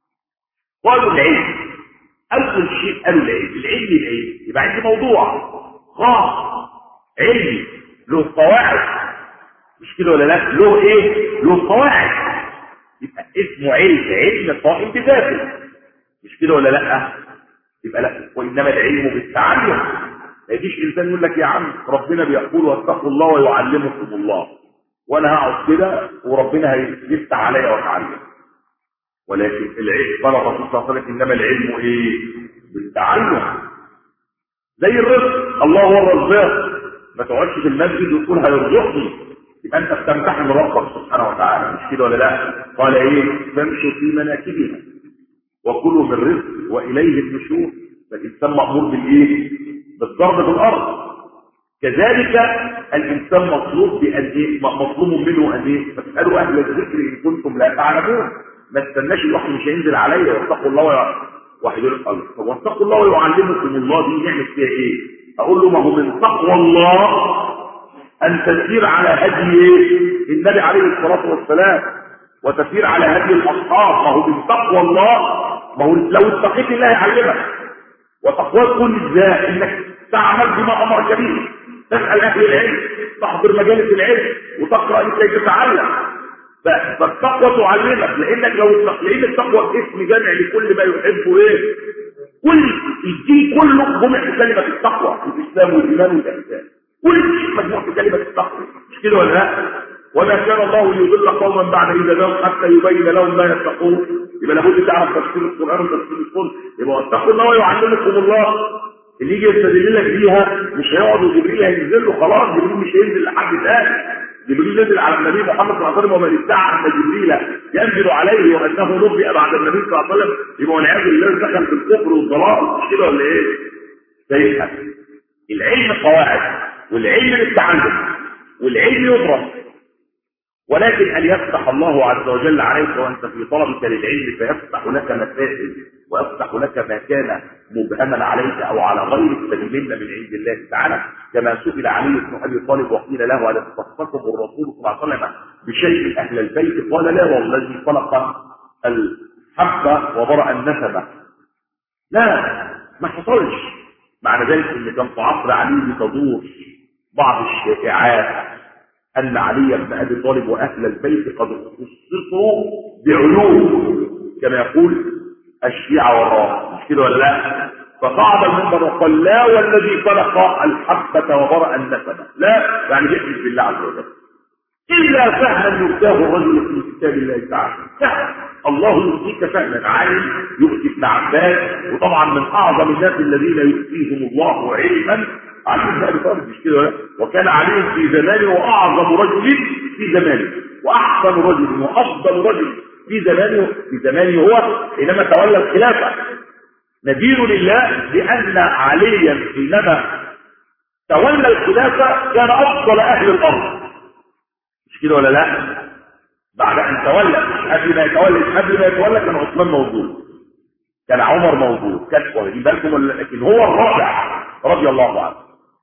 قالوا العلم اول شيء قالوا العلم العلم العلم يبقى عندي موضوع خاص علمي له قواعد مش كده ولا لا له ايه له قواعد يبقى اسمه علم علم قائم بذاته مش كده ولا لا يبقى لا وانما العلم بالتعلم ما يجيش انسان يقول لك يا عم ربنا بيقول واتقوا الله ويعلمكم الله وانا هقعد كده وربنا هيفتح عليا واتعلم ولكن العلم قال الرسول صلى الله عليه وسلم انما العلم ايه بالتعلم زي الرزق الله هو الرزاق ما تقعدش في المسجد وتقول هيرزقني يبقى انت بتمتحن ربك سبحانه وتعالى مش كده ولا لا قال ايه فامشوا في مناكبها وكلوا من رزق واليه النشور فالانسان مامور بالايه بالضرب في الارض كذلك الانسان مطلوب بان ايه مطلوب منه ان ايه فاسالوا اهل الذكر ان كنتم لا تعلمون ما استناش الواحد مش هينزل عليا واتقوا الله ويع... واحد يقول الله طب واتقوا الله ويعلمكم الله دي نعمل فيها ايه اقول له ما هو من تقوى الله ان تسير على هدي ايه النبي عليه الصلاه والسلام وتسير على هدي الاصحاب ما هو من تقوى الله ما هو لو اتقيت الله يعلمك وتقوى تكون ازاي انك تعمل بما امرك به تسال اهل العلم تحضر مجالس العلم وتقرا لكي تتعلم فالتقوى تعلمك لانك لو لان التقوى اسم جامع لكل ما يحبه ايه كل الدين كله جمع في كلمه التقوى الاسلام والايمان والاحسان كل شيء مجموع في كلمه التقوى مش كده ولا لا وما كان الله ليضل قوما بعد اذا جاءوا حتى يبين لهم ما يتقون يبقى لابد تعرف تفسير القران وتفسير السنه يبقى اتقوا الله ويعلمكم الله اللي يجي يستدل لك بيها مش هيقعد وجبريل هينزل له خلاص جبريل مش هينزل لحد ثاني جبريل نزل على النبي محمد صلى الله عليه وسلم ومن ادعى ان جبريل ينزل عليه وانه نبئ بعد النبي صلى الله عليه وسلم يبقى والعياذ بالله دخل في الكفر والضلال مش كده ولا ايه؟ فيبقى العلم قواعد والعلم للتعلم والعلم يدرس ولكن ان يفتح الله عز وجل عليك وانت في طلبك للعلم فيفتح لك مسائل ويفتح لك ما كان مبهما عليك او على غيرك فلمن من عند الله تعالى كما سئل علي بن ابي طالب وقيل له هل اختصكم الرسول صلى الله عليه وسلم بشيء اهل البيت قال لا والذي خلق الحبه وبرأ النسمه لا ما حصلش معنى ذلك ان كان في عصر علي تدور بعض الشائعات ان علي بن ابي طالب واهل البيت قد خصصوا بعلوم كما يقول الشيعة والرافض مش كده ولا لا فصعد المنبر وقال لا والذي خلق الحبة وبرأ النسمة لا يعني يحلف بالله عز وجل إلا فهما يؤتاه الرجل في كتاب الله تعالى فهم الله يؤتيك فهما عالم يؤتي ابن عباس وطبعا من أعظم الناس الذين يؤتيهم الله علما علي بن ابي طالب مش كده وكان علي في زمانه واعظم رجل في زمانه واحسن رجل وافضل رجل في زمانه في زمانه هو حينما تولى الخلافه ندين لله بان عليا حينما تولى الخلافه كان افضل اهل الارض مش كده ولا لا بعد ان تولى قبل ما يتولى قبل ما يتولى كان عثمان موجود كان عمر موجود كان واخدين بالكم لكن هو الرابع رضي الله عنه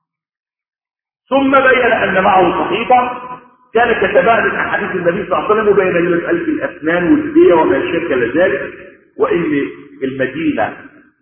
ثم بين ان معه صحيفه كان كتبها من احاديث النبي صلى الله عليه وسلم وبين لنا الف الاسنان والديه وما شكل ذلك وان المدينه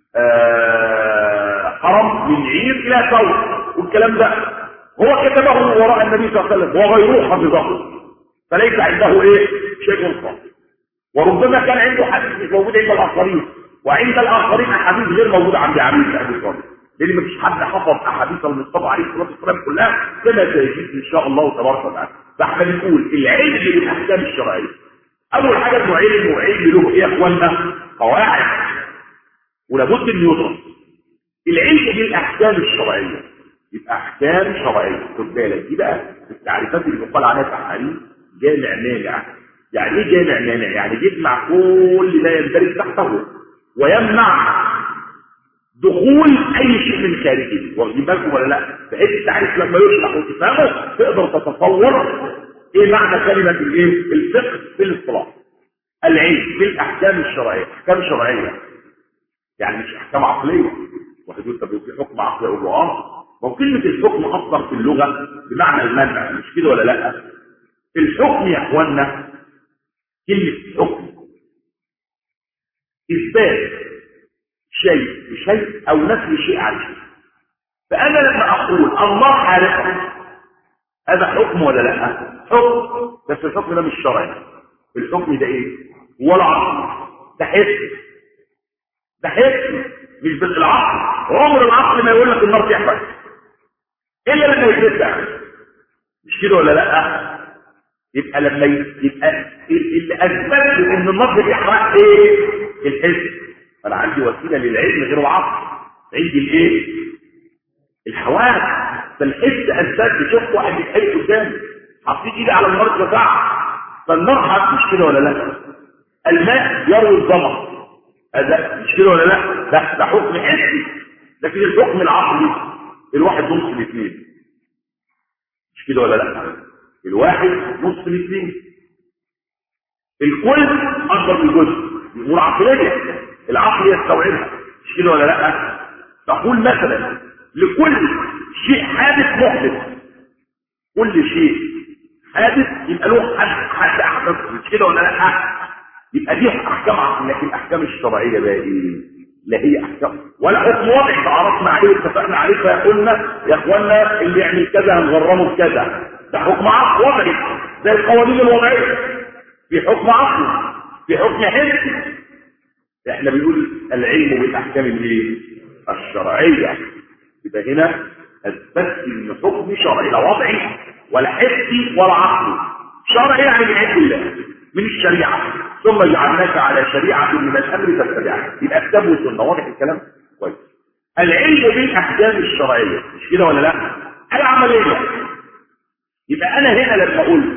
آه حرم من عير الى ثور والكلام ده هو كتبه وراء النبي صلى الله عليه وسلم وغيره حفظه فليس عنده ايه شيء خاص وربما كان عنده حديث مش موجود عند الاخرين وعند الاخرين احاديث غير موجوده عند علي بن ابي طالب لان مفيش حد حفظ احاديث المصطفى عليه الصلاه والسلام كلها كما سيجد ان شاء الله تبارك وتعالى فاحنا بنقول العلم بالاحكام الشرعيه اول حاجه انه علم وعلم له ايه يا اخوانا قواعد ولابد ان يدرس العلم بالاحكام الشرعيه يبقى احكام شرعيه خد بالك دي بقى التعريفات اللي بيقال عليها تحريم جامع مانع يعني ايه جامع مانع يعني بيجمع كل ما يندرج تحته ويمنع دخول اي شيء من خارجه واخدين بالكم ولا لا بحيث التعريف لما يشرح وتفهمه تقدر تتصور ايه معنى كلمه الايه الفقه في الاصطلاح العلم بالاحكام الشرعيه احكام شرعيه يعني مش احكام عقليه واحد يقول طب في حكم عقلي اقول له اه ما هو كلمه الحكم اصلا في اللغه بمعنى المنع مش كده ولا لا الحكم يا اخوانا كلمه حكم اثبات شيء بشيء او نفي شيء عن شيء فانا لما اقول الله خالق هذا حكم ولا لا حكم بس الحكم ده مش شرعي الحكم ده ايه هو العقل ده حس ده حس مش بالعقل عمر العقل ما يقول لك النار تحرق الا لما يثبتها مش كده ولا لا يبقى لما يبقى اللي اثبت ان النار بتحرق ايه الحس انا عندي وسيله للعلم غير العقل عندي الايه الحواس فالحس اثبت شوف واحد بيتحس قدامي حطيت ايدي على النار بتاعها فالنار حط مش كده ولا لا الماء يروي الظما هذا مش كده ولا لا ده ده حكم حسي لكن الحكم العقلي الواحد نص الاثنين مش كده ولا لا الواحد نص الاثنين الكل اكبر من جزء امور عقليه العقل يستوعبها مش كده ولا لا تقول مثلا لكل شيء حادث محدث كل شيء حادث يبقى له حد حد احدث مش كده ولا لا يبقى دي احكام عقل لكن الاحكام الشرعيه بقى ايه لا هي احكام ولا حكم واضح تعرفنا عليه واتفقنا عليه فقلنا يا اخوانا اللي يعمل كذا هنغرمه بكذا ده حكم عقل وضعي زي القوانين الوضعيه في حكم عقل في حكم حسي احنا بنقول العلم بالاحكام الايه الشرعيه يبقى هنا اثبت ان حكم شرعي لا وضعي ولا حسي ولا عقلي شرعي يعني من عند الله من الشريعه ثم جعلناك على شريعه من الامر تتبعها يبقى كتاب وسنه واضح الكلام كويس العلم بالاحكام الشرعيه مش كده ولا لا العمليه يبقى انا هنا لما اقول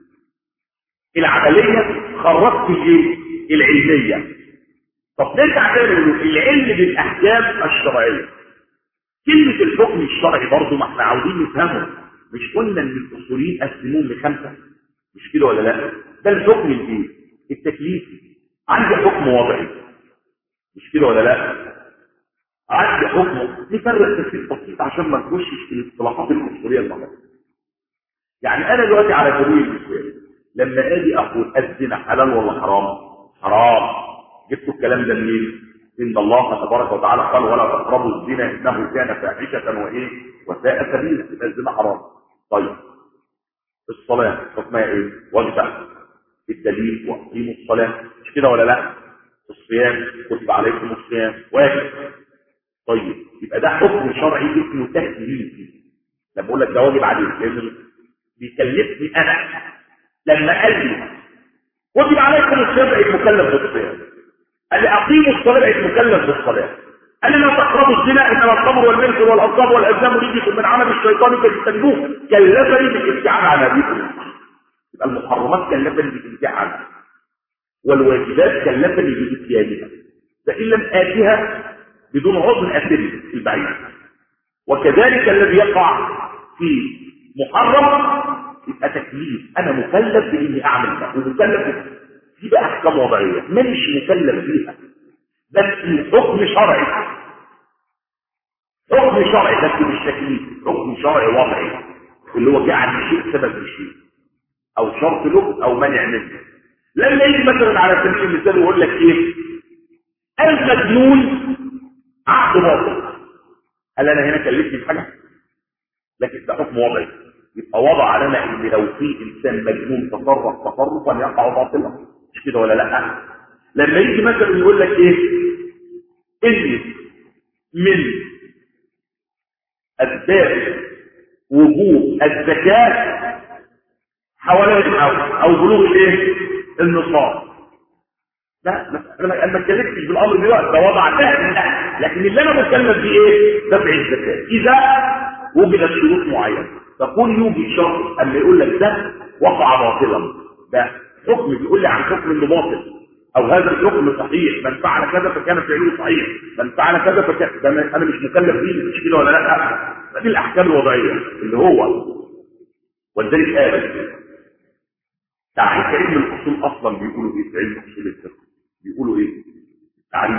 العمليه خرجت الايه العلميه طب نرجع تاني العلم بالاحكام الشرعيه كلمه الحكم الشرعي برضه ما احنا عاوزين نفهمه مش قلنا ان الاصوليين قسموهم لخمسه مش كده ولا لا ده الحكم الايه التكليفي عندي حكم وضعي مش كده ولا لا عندي حكم نفرق تفسير بسيط عشان ما نخشش في الاصطلاحات الاصوليه المهمه يعني انا دلوقتي على سبيل المثال لما اجي اقول الزنا حلال ولا حرام حرام جبتوا الكلام ده منين ان الله تبارك وتعالى قال ولا تقربوا الزنا انه كان فاحشه وايه وساء سبيلا يبقى الزنا حرام طيب الصلاه حكمها ايه واجبه الدليل واقيموا الصلاه مش كده ولا لا الصيام كتب عليكم الصيام واجب طيب يبقى ده حكم شرعي اسمه تكليفي لما بقول لك ده واجب عليك لانه بيكلفني انا لما قال لي كتب عليكم الصيام بقيت مكلف بالصيام قال لي اقيموا الصلاه بقيت مكلف بالصلاه قال لي لا تقربوا الزنا انما الخمر والميسر والانصاب والازلام رجس من عمل الشيطان فاجتنبوه كلفني بالابتعاد عن هذه يبقى المحرمات كلفني بالابتعاد عنها والواجبات كلفني باتيانها فان لم اتها بدون عذر اسر في البعيد وكذلك الذي يقع في محرم يبقى تكليف انا مكلف باني اعمل ده ومكلف دي بقى احكام وضعيه مش مكلف بيها بس حكم شرعي حكم شرعي بس مش تكليف حكم شرعي وضعي اللي هو جعل شيء سبب لشيء او شرط له او مانع منه لما يجي مثلا على سبيل المثال ويقول لك ايه المجنون عقد باطل هل انا هنا كلفني بحاجه لكن ده حكم وضعي يبقى وضع لنا ان لو في انسان مجنون تصرف تصرفا يقع باطلا مش كده ولا لا لما يجي مثلا يقول لك ايه ان من اسباب وجوب الزكاه حوالين او او بلوغ الايه النصاب لا انا ما اتكلمتش بالامر دلوقتي ده وضع سهل لكن اللي انا بتكلم فيه ايه دفع الزكاه اذا وجدت شروط معينه تقول يوجد شرط اما يقول لك ده وقع باطلا ده حكم بيقول لي عن حكم انه باطل او هذا الحكم صحيح من فعل كذا فكان فعله صحيح من فعل كذا فكان ده انا مش مكلف بيه مش كده ولا لا دي الاحكام الوضعيه اللي هو ولذلك قال تعريف علم الاصول اصلا بيقولوا ايه في علم اصول الفقه بيقولوا ايه تعريف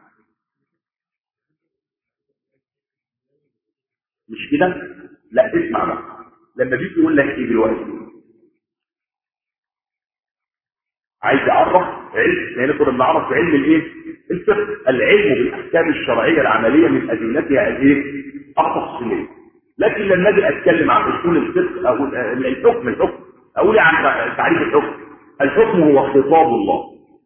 مش كده لا اسمع بقى لما بيجي يقول لك ايه دلوقتي عايز يعرف علم يعني نقدر نعرف علم الايه الفقه العلم بالاحكام الشرعيه العمليه من ادلتها الايه التفصيليه لكن لما اجي اتكلم عن اصول الفقه او الحكم الحكم اقول عن تعريف الحكم الحكم هو خطاب الله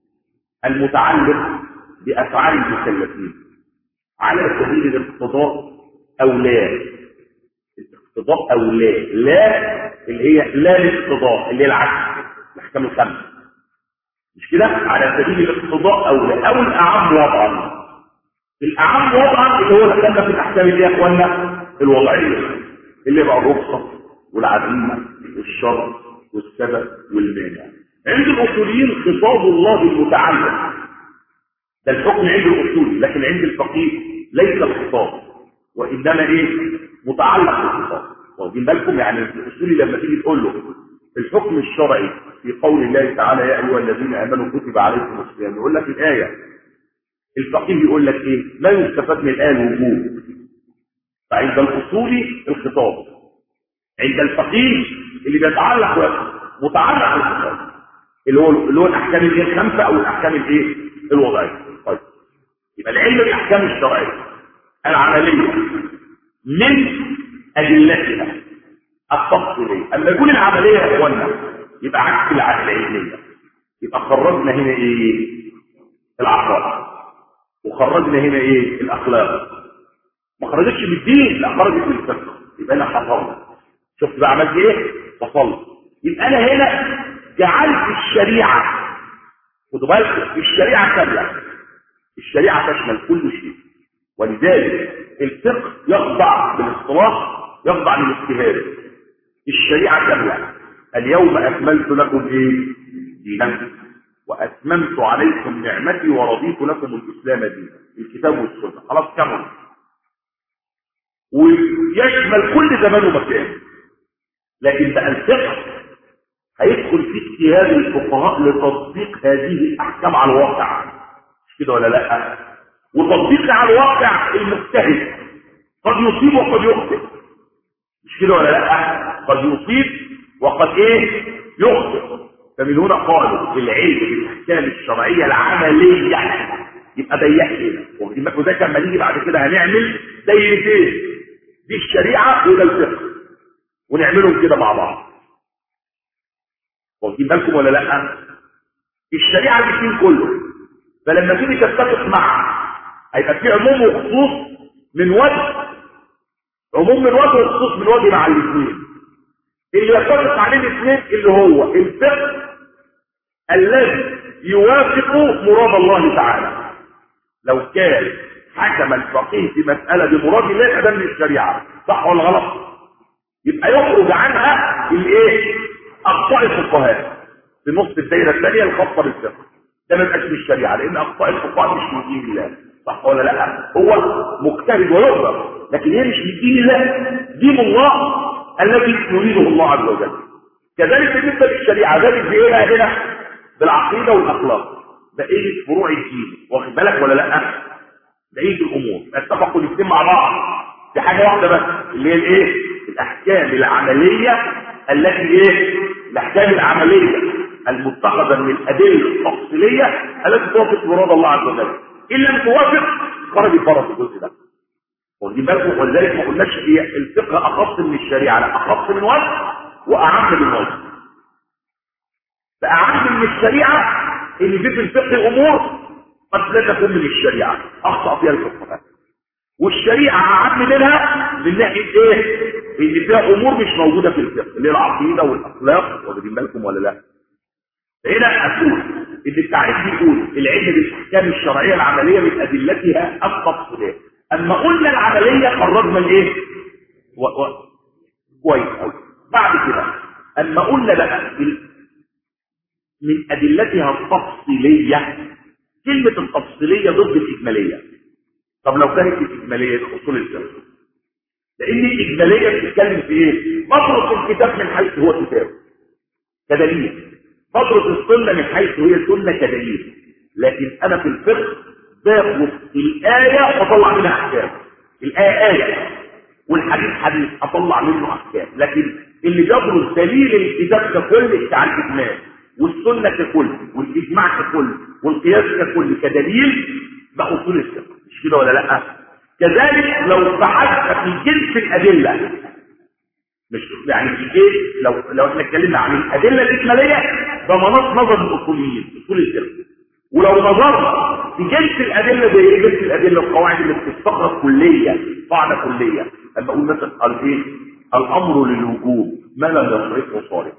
المتعلق بافعال المكلفين على سبيل الاقتضاء او لا الاقتضاء او لا لا اللي هي لا الاقتضاء اللي هي العكس الاحكام الخمسه مش كده على سبيل الاقتضاء او لا او الاعم وضعا الاعم وضعا اللي هو دخلنا في الاحكام اللي يا اخوانا الوضعيه اللي بقى الرخصه والعزيمه والشرط والسبب والمانع عند الاصوليين خطاب الله المتعلق ده الحكم عند الاصولي لكن عند الفقيه ليس الخطاب وانما ايه متعلق بالخطاب واخدين بالكم يعني الاصولي لما تيجي تقول له الحكم الشرعي في قول الله تعالى يا ايها الذين امنوا كتب عليكم الصيام يقول لك الايه الفقيه يقول لك ايه ما يستفاد من الايه الوجوب فعند الاصولي الخطاب عند الفقيه اللي بيتعلق متعلق بالخطاب اللي هو اللي هو الاحكام الايه الخمسه او الاحكام الايه الوضعيه طيب يبقى العلم بالاحكام الشرعيه العمليه من ادلتها التفصيليه اما يكون العمليه يا اخوانا يبقى عكس العلميه يبقى خرجنا هنا ايه العقائد وخرجنا هنا ايه الاخلاق ما خرجتش من الدين لا خرجت من الفقه يبقى انا حصلت شفت بقى عملت ايه وصلت يبقى انا هنا جعلت الشريعه خدوا بالكم الشريعه كامله الشريعه تشمل كل شيء ولذلك الفقه يخضع بالاصطلاح يخضع للاجتهاد الشريعه كامله اليوم اكملت لكم ايه دينكم واتممت عليكم نعمتي ورضيت لكم الاسلام دينا الكتاب والسنه خلاص كمل ويشمل كل زمان ومكان لكن بقى الفقه هيدخل في اجتهاد الفقهاء لتطبيق هذه الاحكام على الواقع مش كده ولا لا وتطبيق على الواقع المجتهد قد يصيب وقد يخطئ مش كده ولا لا قد يصيب وقد ايه يخطئ فمن هنا قالوا العلم بالاحكام الشرعيه العمليه يبقى ضيق هنا واخدين بالكم ده كان نيجي بعد كده هنعمل دايرتين دي الشريعه وده الفقه ونعملهم كده مع بعض واخدين بالكم ولا لا الشريعه الاثنين كله فلما تيجي تتفق مع هيبقى في عموم وخصوص من وجه عموم من وجه وخصوص من وجه مع الاثنين اللي يتفق عليه الاثنين اللي هو الفقه الذي يوافق مراد الله تعالى لو كان حكم الفقيه في مسألة بمراد الله يبقى ده من الشريعة صح ولا غلط يبقى يخرج عنها الايه اخطاء الفقهاء في نص الدايره الثانيه الخاصه بالفقه ده ما يبقاش من الشريعه لان اخطاء الفقهاء مش من دين الله صح ولا لا هو مجتهد ويقدر لكن هي مش من دين الله دين الله الذي يريده الله عز وجل كذلك بالنسبه للشريعه ذلك بايه هنا بالعقيده والاخلاق بقيه فروع الدين واخد بالك ولا لا بقيه الامور اتفقوا الاثنين مع بعض في حاجه واحده بس اللي هي الايه الاحكام العمليه التي ايه الاحكام العمليه المتخذه من الادله التفصيليه التي توافق مراد الله عز وجل ان لم توافق خرج بره الجزء ده واخدين بالكم ولذلك ما قلناش هي الفقه اخص من الشريعه لا اخص من وجه واعم من وجه فاعم من الشريعه ان في في الفقه امور قد لا تكون من الشريعه اخطا فيها الفقهاء والشريعه اعم منها من ناحيه ايه ان فيها امور مش موجوده في الفقه اللي هي العقيده والاخلاق واخدين بالكم ولا لا هنا اقول ان التعريف بيقول العلم بالاحكام الشرعيه العمليه من ادلتها التفصيليه اما قلنا العمليه قررنا الايه و... و... كويس قوي بعد كده اما قلنا بقى من ادلتها التفصيليه كلمه التفصيليه ضد الاجماليه طب لو كانت الاجماليه اصول الفقه لان الاجماليه بتتكلم في ايه مطرق الكتاب من حيث هو كتاب كدليل مطرق السنه من حيث هي سنه كدليل لكن انا في الفقه باخد الايه واطلع منها احكام الايه ايه والحديث حديث اطلع منه احكام لكن اللي بيبرز دليل الكتاب ككل بتاع الاجمال والسنه ككل والاجماع ككل والقياس ككل كدليل ده اصول الفقه مش كده ولا لا كذلك لو بحثت في جنس الادله مش يعني في ايه لو لو احنا اتكلمنا عن الادله الاجماليه ده مناط نظر الاصوليين اصول الفقه ولو نظرنا في جنس الادله زي ايه جنس الادله القواعد اللي بتستخرج كليه قاعده كليه اما اقول مثلا قال ايه الامر للوجوب ما لم يصرفه صارف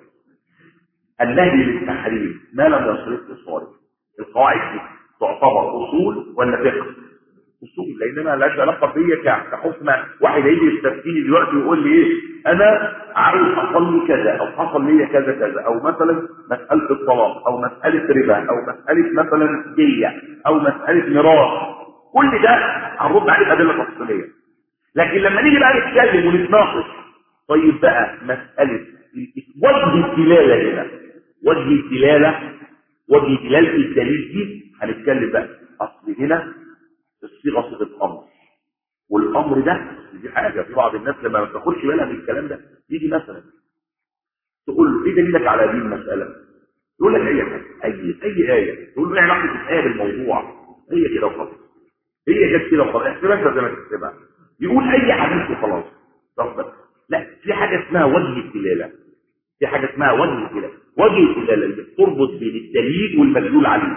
النهي للتحريم ما لم يصرفه صارف القواعد دي تعتبر اصول ولا فقه اصول لانما لهاش علاقه بيا كحكم واحد هيجي يستفتيني دلوقتي ويقول لي ايه انا عاوز اصلي كذا او حصل لي كذا كذا او مثلا مساله الطلاق او مساله ربا او مساله مثلا ديه او مساله ميراث كل ده هنرد عليه بادله تفصيليه لكن لما نيجي بقى نتكلم ونتناقش طيب بقى مساله وجه الدلاله هنا وجه الدلاله وجه دلاله الدليل دي هنتكلم بقى اصل هنا الصيغه صيغه امر والامر ده دي حاجه في بعض الناس لما ما بتاخدش بالها من الكلام ده يجي مثلا تقول له ايه دليلك على هذه المساله يقول لك اي حاجه اي اي ايه تقول له ايه علاقه الايه بالموضوع هي كده وخلاص هي جت كده وخلاص احسبها زي ما تحسبها يقول اي حديث وخلاص طب لا في حاجه اسمها وجه الدلاله في حاجه اسمها وجه الدلاله وجه الدلاله اللي بتربط بين الدليل والمدلول عليه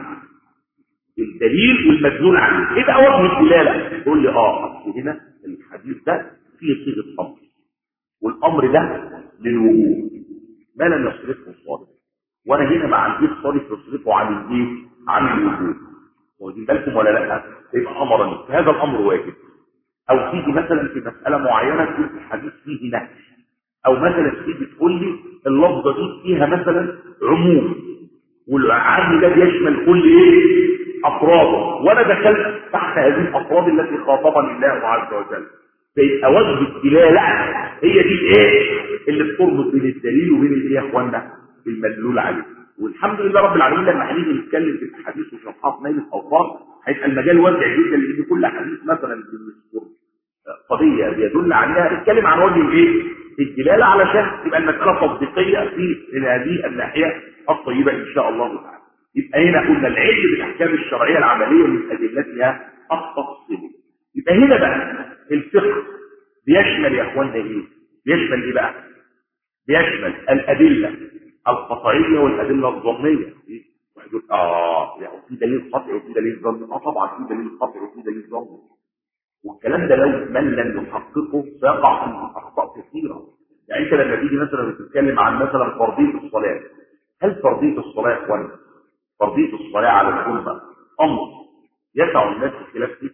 الدليل والمدلول عليه ايه بقى وجه الدلاله تقول لي اه اصل هنا الحديث ده فيه صيغه امر والامر ده للوجوب ما لم يصرفه الصادق وانا هنا ما عنديش صارف يصرفه عن الايه عن الوجوب واخدين بالكم ولا لا يبقى امرني هذا الامر واجب او تيجي مثلا في مساله معينه تقول الحديث فيه نهي او مثلا تيجي تقول لي اللفظه دي فيها مثلا عموم والعام ده بيشمل كل ايه افراده وانا دخلت تحت هذه الافراد التي خاطبني الله عز وجل فيبقى وجه الدلاله هي دي ايه اللي بتربط بين الدليل وبين الايه يا اخوانا المدلول عليه والحمد لله رب العالمين لما هنيجي نتكلم في الحديث وشرحات نيل الاوصاف هيبقى المجال واسع جدا لان كل حديث مثلا بنذكر قضيه بيدل عليها نتكلم عن وجه الايه الدلاله علشان تبقى المساله تصديقيه في هذه الناحيه الطيبه ان شاء الله تعالى يبقى هنا قلنا العلم بالاحكام الشرعيه العمليه من ادلتها التفصيليه يبقى هنا بقى الفقه بيشمل يا اخوانا ايه بيشمل ايه بقى بيشمل الادله القطعيه والادله الظنيه واحد يقول اه يعني في دليل قطعي وفي دليل ظني اه طبعا في دليل قطعي وفي دليل ظني والكلام ده لو من لم يحققه سيقع في اخطاء كثيره يعني انت لما تيجي مثلا تتكلم عن مثلا فرضيه الصلاه هل فرضيه الصلاه يا اخوانا فرضيه الصلاه على الامه امر يسع الناس في خلاف فيه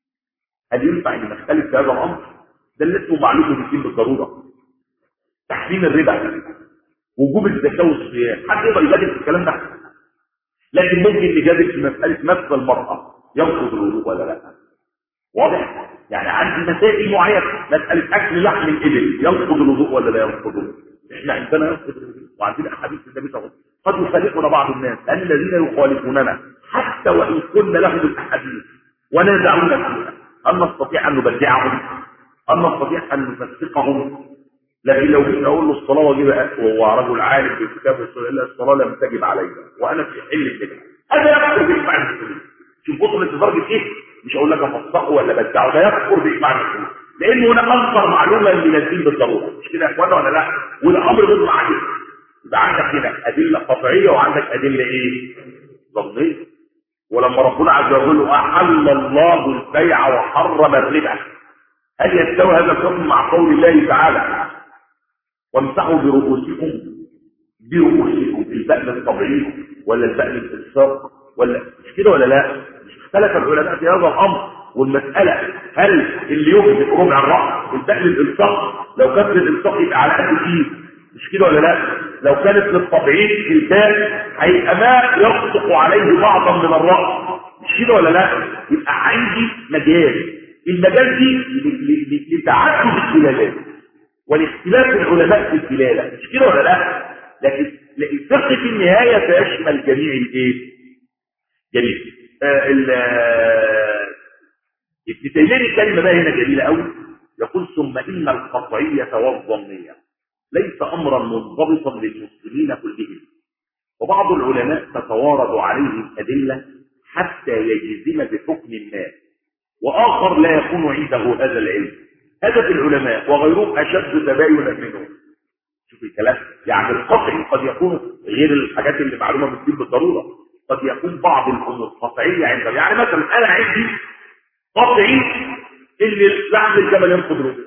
هل ينفع ان نختلف في هذا الامر ده اللي اسمه معلومه الدين بالضروره تحريم الربا وجوب الزكاه والصيام حد يقدر يجادل في الكلام ده لكن ممكن نجادل في مساله مس المراه ينقض الوضوء ولا لا واضح يعني عندي مسائل معينه مساله اكل لحم الابل ينقض الوضوء ولا لا ينقض احنا عندنا ينقض الوضوء وعندنا احاديث النبي صلى الله عليه وسلم قد يخالفنا بعض الناس ان الذين يخالفوننا حتى وان كنا لهم الاحاديث ونازعون فيها هل نستطيع ان نبدعهم هل نستطيع ان نفسقهم لكن لو جيت اقول له الصلاه واجب وهو رجل عالم بالكتاب والسنه الا الصلاه لم تجب علينا وانا في حل البدع هذا يكفر باجماع المسلمين شوف بطل لدرجه ايه مش هقول لك افسقه ولا بدعه ده يكفر باجماع المسلمين لان هناك انكر معلومه من الدين بالضروره مش كده يا اخوانا ولا لا والامر غير عليه يبقى عندك هنا ادله قطعيه وعندك ادله ايه ظنيه ولما ربنا عز وجل احل الله البيع وحرم الربا هل يستوي هذا الحكم مع قول الله تعالى وامسحوا برؤوسكم برؤوسكم البأن الطبيعي ولا البأن الإلصاق ولا مش كده ولا لا مش اختلف العلماء في هذا الأمر والمسألة هل اللي يوجد ربع الرأس البأن الإلصاق لو كانت الإلصاق يبقى على قد ايد مش كده ولا لا لو كانت للطبيعي الباء هيبقى ما يصدق عليه بعضا من الرأس مش كده ولا لا يبقى عندي مجال المجال دي لتعدد الدلالات والاختلاف العلماء في الدلاله مش كده ولا لا لكن الفقه في النهايه سيشمل جميع الايه جميع آه ابن تيميه الكلمه بقى هنا جميله قوي يقول ثم ان القطعيه والظنيه ليس امرا منضبطا للمسلمين كلهم وبعض العلماء تتوارد عليه الادله حتى يجزم بحكم ما واخر لا يكون عنده هذا العلم هذا في العلماء وغيرهم اشد تباينا منهم شوف الكلام يعني القطعي قد يكون غير الحاجات اللي معلومه بالدين بالضروره قد يكون بعض الامور قطعيه عندهم يعني مثلا انا عندي قطعي اللي لحم الجمل ينقض رجله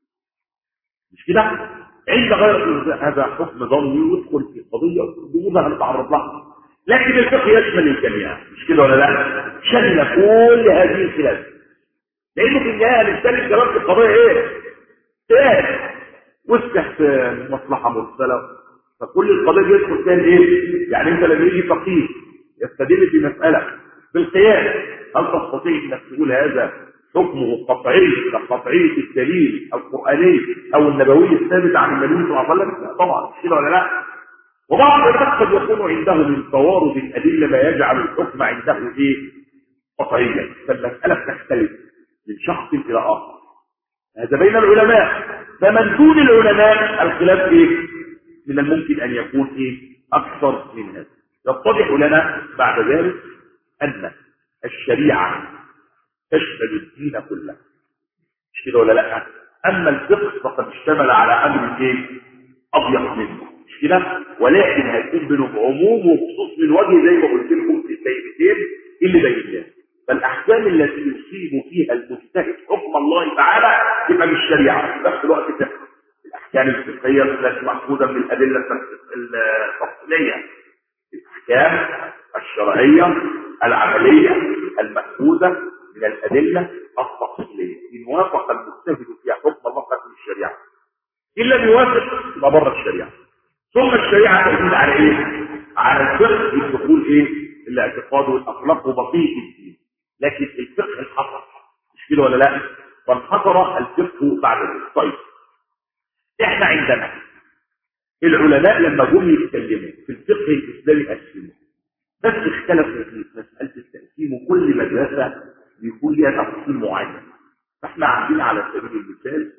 مش كده عند غير هذا حكم ظني ويدخل في قضيه ضمورها هنتعرض لها لكن الفقه يشمل الجميع مش كده ولا لا شمل كل هذه الخلاف لانه في النهايه هنتكلم كمان في القضيه ايه؟ تاني وافتح في مصلحه مرسله فكل القضيه دي يدخل فيها ايه؟ يعني انت لما يجي فقيه يستدل في مساله بالقياس هل تستطيع انك تقول هذا حكمه قطعي كقطعيه الدليل القراني او النبوي الثابت عن النبي صلى الله عليه وسلم؟ طبعا مش كده ولا لا؟ وبعض الناس قد يكون عنده من توارد الادله ما يجعل الحكم عنده ايه؟ قطعيا فالمساله بتختلف من شخص الى اخر هذا بين العلماء فمن دون العلماء الخلاف ايه من الممكن ان يكون ايه اكثر من هذا يتضح لنا بعد ذلك ان الشريعه تشمل الدين كله مش كده ولا لا اما الفقه فقد اشتمل على امر ايه اضيق منه مش كده ولكن هيكون بينه بعموم وخصوص من وجه زي ما قلت لكم في الكلمتين اللي بيناه فالاحكام التي يصيب فيها المجتهد حكم الله تعالى تبقى مش شريعه في نفس الوقت فقه الاحكام الفقهيه التي ماخوذه من الادله التفصيليه الاحكام الشرعيه العمليه الماخوذه من الادله التفصيليه ان وافق المجتهد فيها حكم الله فهي الشريعه ان لم يوافق يبقى بره الشريعه ثم الشريعه تدل على ايه على الفقه الدخول ايه الاعتقاد والاخلاق وبقيه الدين لكن الفقه انحصر مش كده ولا لا فانحصر الفقه بعد ذلك طيب احنا عندنا العلماء لما جم يتكلموا في الفقه الاسلامي قسموا بس اختلفوا في مساله التقسيم وكل مدرسه بيكون ليها تفصيل معين فاحنا عاملين على سبيل المثال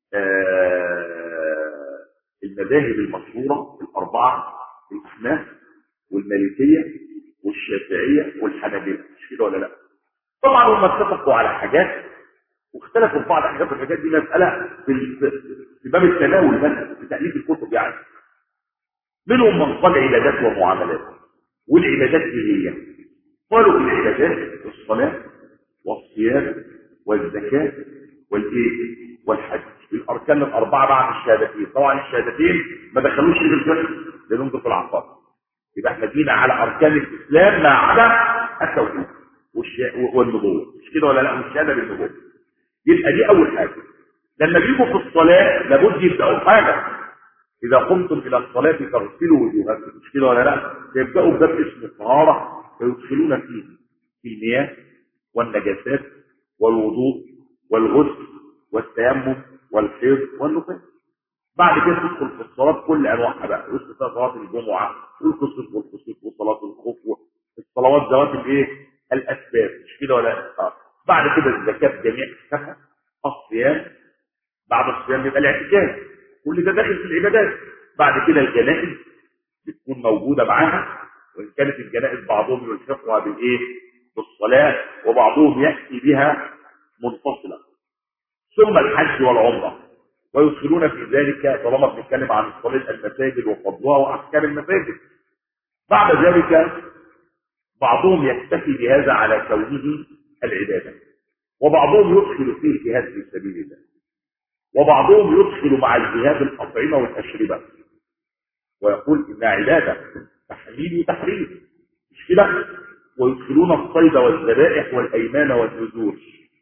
آه المذاهب المشهوره الاربعه الاحناف والمالكيه والشافعيه والحنابله مش كده ولا لا طبعا هم اتفقوا على حاجات واختلفوا في بعض الحاجات والحاجات دي مساله في في باب التناول بس في تاليف الكتب يعني منهم من قال عبادات ومعاملات والعبادات ايه هي؟ قالوا العبادات الصلاه والصيام والزكاه والايه؟ والحج الاركان الاربعه بعد الشهادتين طبعا الشهادتين ما دخلوش في الفقه لانهم دول في العقائد يبقى احنا جينا على اركان الاسلام ما عدا التوحيد والنبوه مش كده ولا لا والشهاده بالنبوه يبقى دي اول حاجه لما بيجوا في الصلاه لابد يبداوا حاجه اذا قمتم الى الصلاه فاغسلوا وجوهكم مش كده ولا لا يبداوا بباب اسمه الطهاره ويدخلون فيه المياه والنجاسات والوضوء والغسل والتيمم والحيض والنفاس بعد كده تدخل في الصلاه كل انواعها بقى وسط صلاه الجمعه والكسوف والكسوف وصلاه الخوف الصلوات ذوات الايه الاسباب مش كده ولا اه بعد كده الزكاه بجميع احكامها الصيام بعد الصيام يبقى الاعتكاف كل ده داخل في العبادات بعد كده الجنائز بتكون موجوده معاها وان كانت الجنائز بعضهم يلحقها بالايه بالصلاه وبعضهم ياتي بها منفصله ثم ثم الحج والعمرة ويدخلون في ذلك طالما بنتكلم عن صلاة المساجد وفضلها وأحكام المساجد بعد ذلك بعضهم يكتفي بهذا على كونه العبادة وبعضهم يدخل فيه الجهاد في سبيل الله وبعضهم يدخل مع الجهاد الأطعمة والأشربة ويقول إنها عبادة تحليل وتحريم مش كده ويدخلون الصيد والذبائح والأيمان والنذور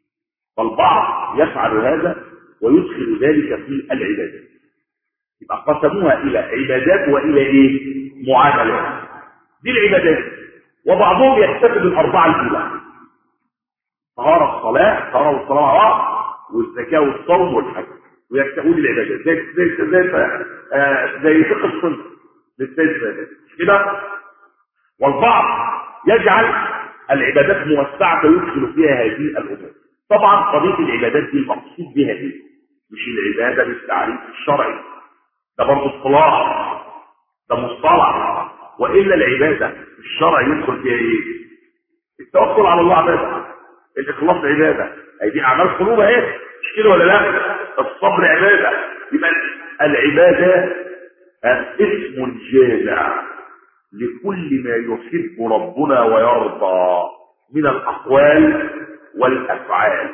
فالبعض يفعل هذا ويدخل ذلك في العبادات يبقى قسموها إلى عبادات وإلى إيه؟ معاملات دي العبادات وبعضهم يكتفي بالأربعة الأولى طهارة الصلاة طهارة والصلاة مع بعض والزكاة والصوم والحج ويكتفون العبادات زي زي زي آه زي فقه السنة للسيد كده والبعض يجعل العبادات موسعة ويدخل فيها هذه الأمور طبعا قضية العبادات دي المقصود بها ايه؟ مش العبادة بالتعريف الشرعي ده برضه اصطلاح ده مصطلح وإلا العبادة الشرعي يدخل فيها ايه؟ التوكل على الله عبادة الإخلاص عبادة أي دي أعمال قلوب اهي مش كده ولا لا؟ الصبر عبادة يبقى العبادة اسم جامع لكل ما يحب ربنا ويرضى من الأقوال والأفعال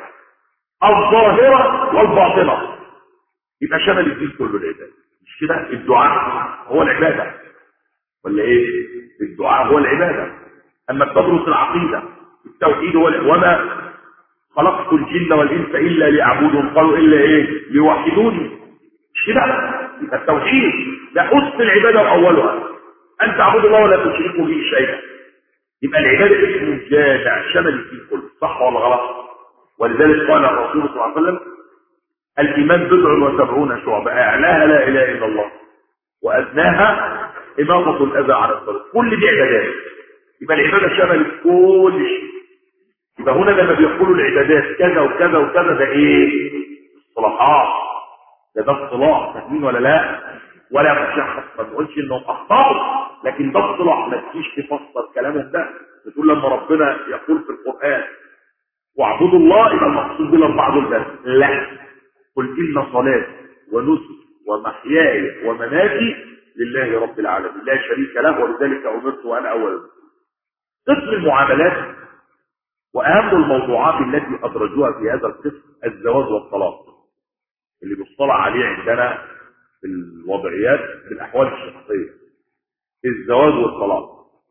الظاهرة والباطنة يبقى شمل الدين كله العبادة مش كده الدعاء هو العبادة ولا ايه الدعاء هو العبادة اما تدرس العقيدة التوحيد هو وما خلقت الجن والانس الا ليعبدون قالوا الا ايه ليوحدوني مش كده يبقى التوحيد ده أس العبادة وأولها أن تعبدوا الله ولا تشركوا به شيئا يبقى العبادة اسم جامع شمل الدين كله صح ولا غلط ولذلك قال الرسول صلى الله عليه وسلم الإيمان بضع وسبعون شعبة أعلاها لا إله إلا الله وأدناها إماطة الأذى عن الطريق كل دي عبادات يبقى العبادة شملت كل شيء يبقى هنا لما بيقولوا العبادات كذا وكذا وكذا ده ايه اصطلاحات ده ده اصطلاح فاهمين ولا لا ولا مشخص ما تقولش انهم اخطاوا لكن ده اصطلاح ما تجيش تفسر كلامهم ده بتقول لما ربنا يقول في القران واعبدوا الله يبقى المقصود بالاربعه دول بس لا قل ان صلاتي ونسكي ومحياي ومماتي لله رب العالمين لا شريك له ولذلك امرت وانا اول قسم المعاملات واهم الموضوعات التي ادرجوها في هذا القسم الزواج والطلاق اللي بيصطلح عليه عندنا في الوضعيات في الاحوال الشخصيه الزواج والطلاق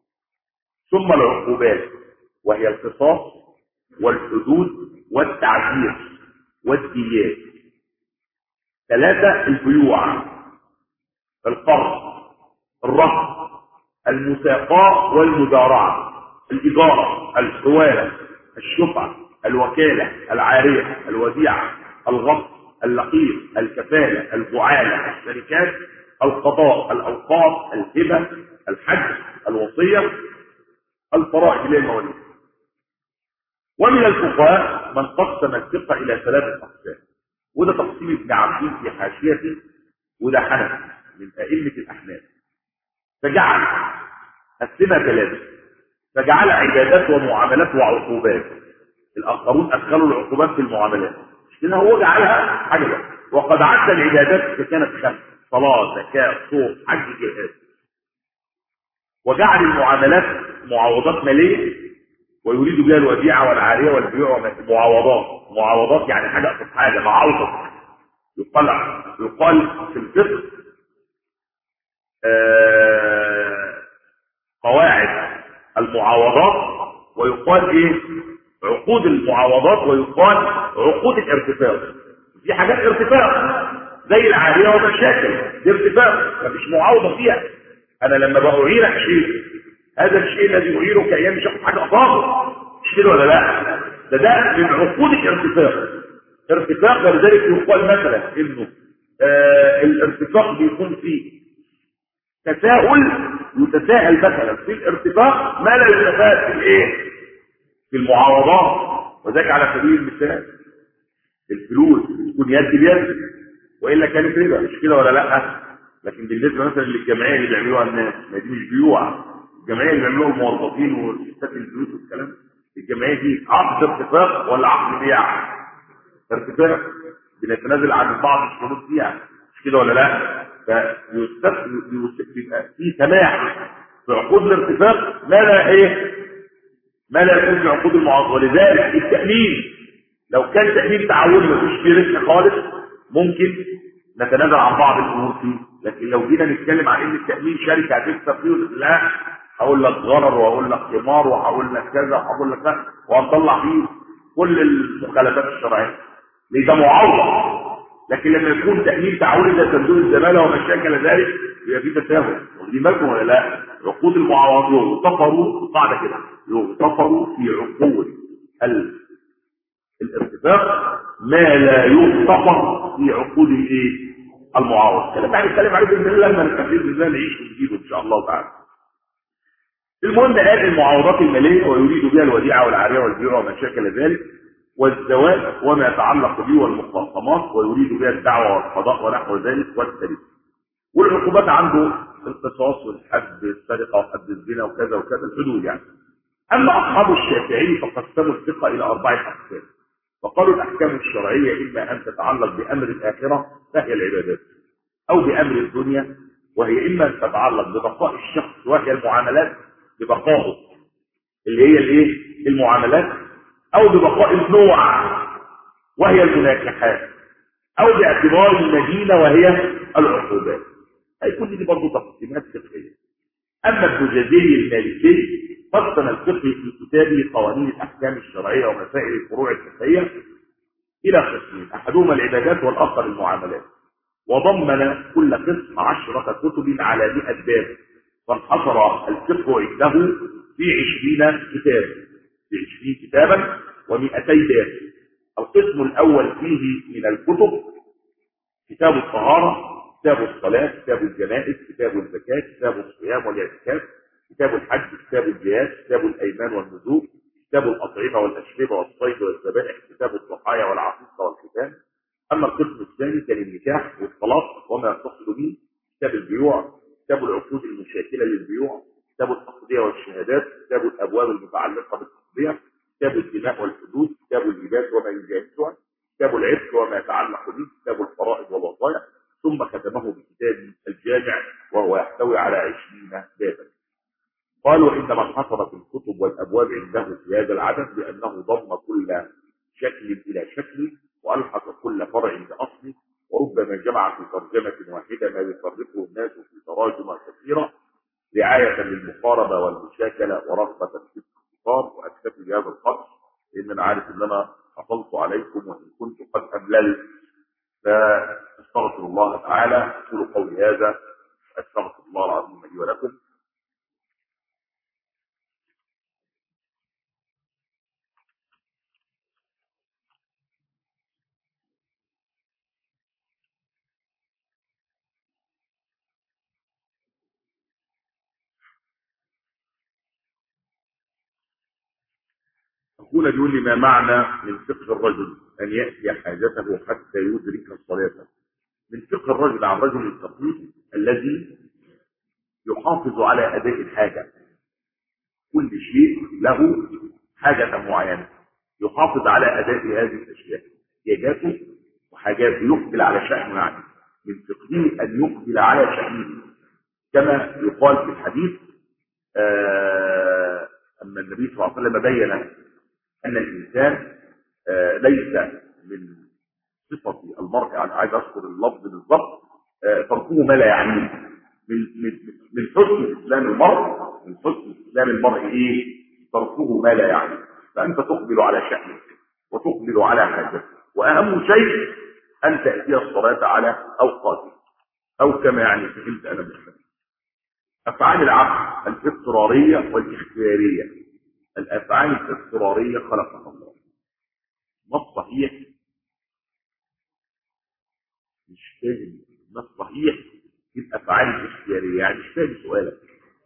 ثم العقوبات وهي القصاص والحدود والتعزير والديات ثلاثة البيوع القرض الرهن المساقاة والمدارعة الإدارة الحوالة الشفعة الوكالة العارية الوديعة الغصب اللقيط الكفالة الجعالة الشركات القضاء الأوقاف الهبة الحج الوصية الفرائض إلى المواليد ومن الفقهاء من قسم الفقه إلى ثلاثة أقسام وده تقسيم ابن عبدين في حاشيته وده حنفي من أئمة الأحناف فجعل قسمها ثلاثة فجعل عبادات ومعاملات وعقوبات الآخرون أدخلوا العقوبات في المعاملات مش كده هو جعلها حاجة بقى. وقد عد العبادات كانت خمس صلاة زكاة صوم حج جهاد وجعل المعاملات معاوضات مالية ويريد بها الوديعة والعارية والبيوع معاوضات معاوضات يعني حاجة أقصد حاجة معاوضة يقال يقال في الفقه آه قواعد المعاوضات ويقال ايه عقود المعاوضات ويقال عقود الارتفاق دي حاجات ارتفاق زي العارية والمشاكل دي ارتفاق مفيش معاوضة فيها انا لما بأعيرك شيء هذا الشيء الذي أعيرك ايام مش هاخد حاجة اضافه مش كده ولا لا ده ده من عقود الارتفاق ارتفاق ولذلك يقال مثلا انه آه الارتفاق بيكون فيه تساهل يتساهل مثلا في الارتفاق ما لا يتساهل في الايه في المعاوضات وذلك على سبيل المثال الفلوس تكون يد بيد والا كانت ربا مش كده ولا لا لكن بالنسبه مثلا للجمعيه اللي بيعملوها الناس ما دي مش بيوع الجمعيه اللي بيعملوها الموظفين والستات الفلوس والكلام الجمعيه دي عقد ارتفاق ولا عقد بيع ارتفاق ممكن يتنازل عن بعض الشروط فيها مش كده ولا لا فيبقى في سماح في عقود الارتفاق ما لا ايه ما لا يكون في عقود المعاوضه ولذلك التامين لو كان تامين تعاوني مفيش فيه رزق خالص ممكن نتنازل عن بعض الامور فيه لكن لو جينا نتكلم عن ان التامين شركه هتكسب فيه لا هقول لك غرر وهقول لك قمار وهقول لك كذا وهقول لك كذا وهنطلع فيه كل المخالفات الشرعيه ليه ده معوض لكن لما يكون تامين تعاوني زي صندوق الزماله وما شاكل ذلك يبقى في تساهل واخدين بالكم ولا لا؟ عقود المعاوضات يغتفروا القاعده كده يغتفروا في عقود ال... الارتفاق ما لا يغتفر في عقود الايه؟ المعاوضه الكلام ده هنتكلم عليه باذن الله لما نستفيد باذن الله نعيش ونجيبه ان شاء الله تعالى المهم قال المعاوضات الماليه ويريد بها الوديعه والعاريه والبيع وما شاكل ذلك والزواج وما يتعلق به والمخاصمات ويريد بها الدعوه والقضاء ونحو ذلك والسلف والعقوبات عنده القصاص والحد السرقه وحد الزنا وكذا وكذا الحدود يعني اما اصحاب الشافعي فقسموا الثقه الى اربعه اقسام فقالوا الاحكام الشرعيه اما ان تتعلق بامر الاخره فهي العبادات او بامر الدنيا وهي اما ان تتعلق ببقاء الشخص وهي المعاملات ببقائه اللي هي الايه المعاملات او ببقاء النوع وهي المناكحات او باعتبار المدينة وهي العقوبات اي كل دي برضه تقسيمات فقهيه اما ابن جزيري المالكي قسم الفقه في كتابه قوانين الاحكام الشرعيه ومسائل الفروع الفقهيه الى قسمين احدهما العبادات والاخر المعاملات وضمن كل قسم عشرة كتب على 100 باب فانحصر الفقه عنده في عشرين كتاب في عشرين كتابا ومئتي باب القسم الأول فيه من الكتب كتاب الطهارة كتاب الصلاة كتاب الجنائز كتاب الزكاة كتاب الصيام والاعتكاف كتاب الحج كتاب الجهاد كتاب الأيمان والنذور كتاب الأطعمة والأشربة والصيد والذبائح كتاب الضحايا والعقيقة والختان أما القسم الثاني كان النكاح والطلاق وما يتصل به كتاب البيوع كتاب العقود المشاكلة للبيوع كتاب التقضية والشهادات كتاب الأبواب المتعلقة بالتقضية كتاب الدماء والحدود كتاب الهبات وما يجاهزها كتاب العفق وما يتعلق به كتاب الفرائض والوصايا ثم ختمه بكتاب الجامع وهو يحتوي على عشرين بابا قالوا عندما انحصرت الكتب والابواب عنده في هذا العدد لانه ضم كل شكل الى شكل والحق كل فرع باصله وربما جمع في ترجمه واحده ما يفرقه الناس في تراجم كثيره رعايه للمقاربه والمشاكله ورغبه في الاختصار واكتفي بهذا القدر لان انا عارف ان انا حصلت عليكم وان كنت قد امللت فاستغفر الله تعالى اقول قولي هذا استغفر الله العظيم لي ولكم هنا بيقول لي ما معنى من فقه الرجل أن يأتي حاجته حتى يدرك الصلاة من فقه الرجل عن رجل الفقيه الذي يحافظ على أداء الحاجة كل شيء له حاجة معينة يحافظ على أداء هذه الأشياء احتياجاته وحاجاته يقبل على شأنه يعني من فقهه أن يقبل على شأنه كما يقال في الحديث آه أما النبي صلى الله عليه وسلم بين أن الإنسان آه ليس من صفة المرء يعني عايز أذكر اللفظ بالضبط آه تركه ما لا يعنيه من من من حسن إسلام المرء من حسن إسلام المرء إيه؟ تركه ما لا يعنيه فأنت تقبل على شأنك وتقبل على حاجتك وأهم شيء أن تأتي الصلاة على أوقاتها أو كما يعني فهمت أنا بالحديث أفعال العقل الاضطرارية والاختيارية الافعال الاضطراريه خلقها الله ما الصحيح مش فاهم ما الصحيح في الافعال الاختياريه يعني مش فاهم سؤالك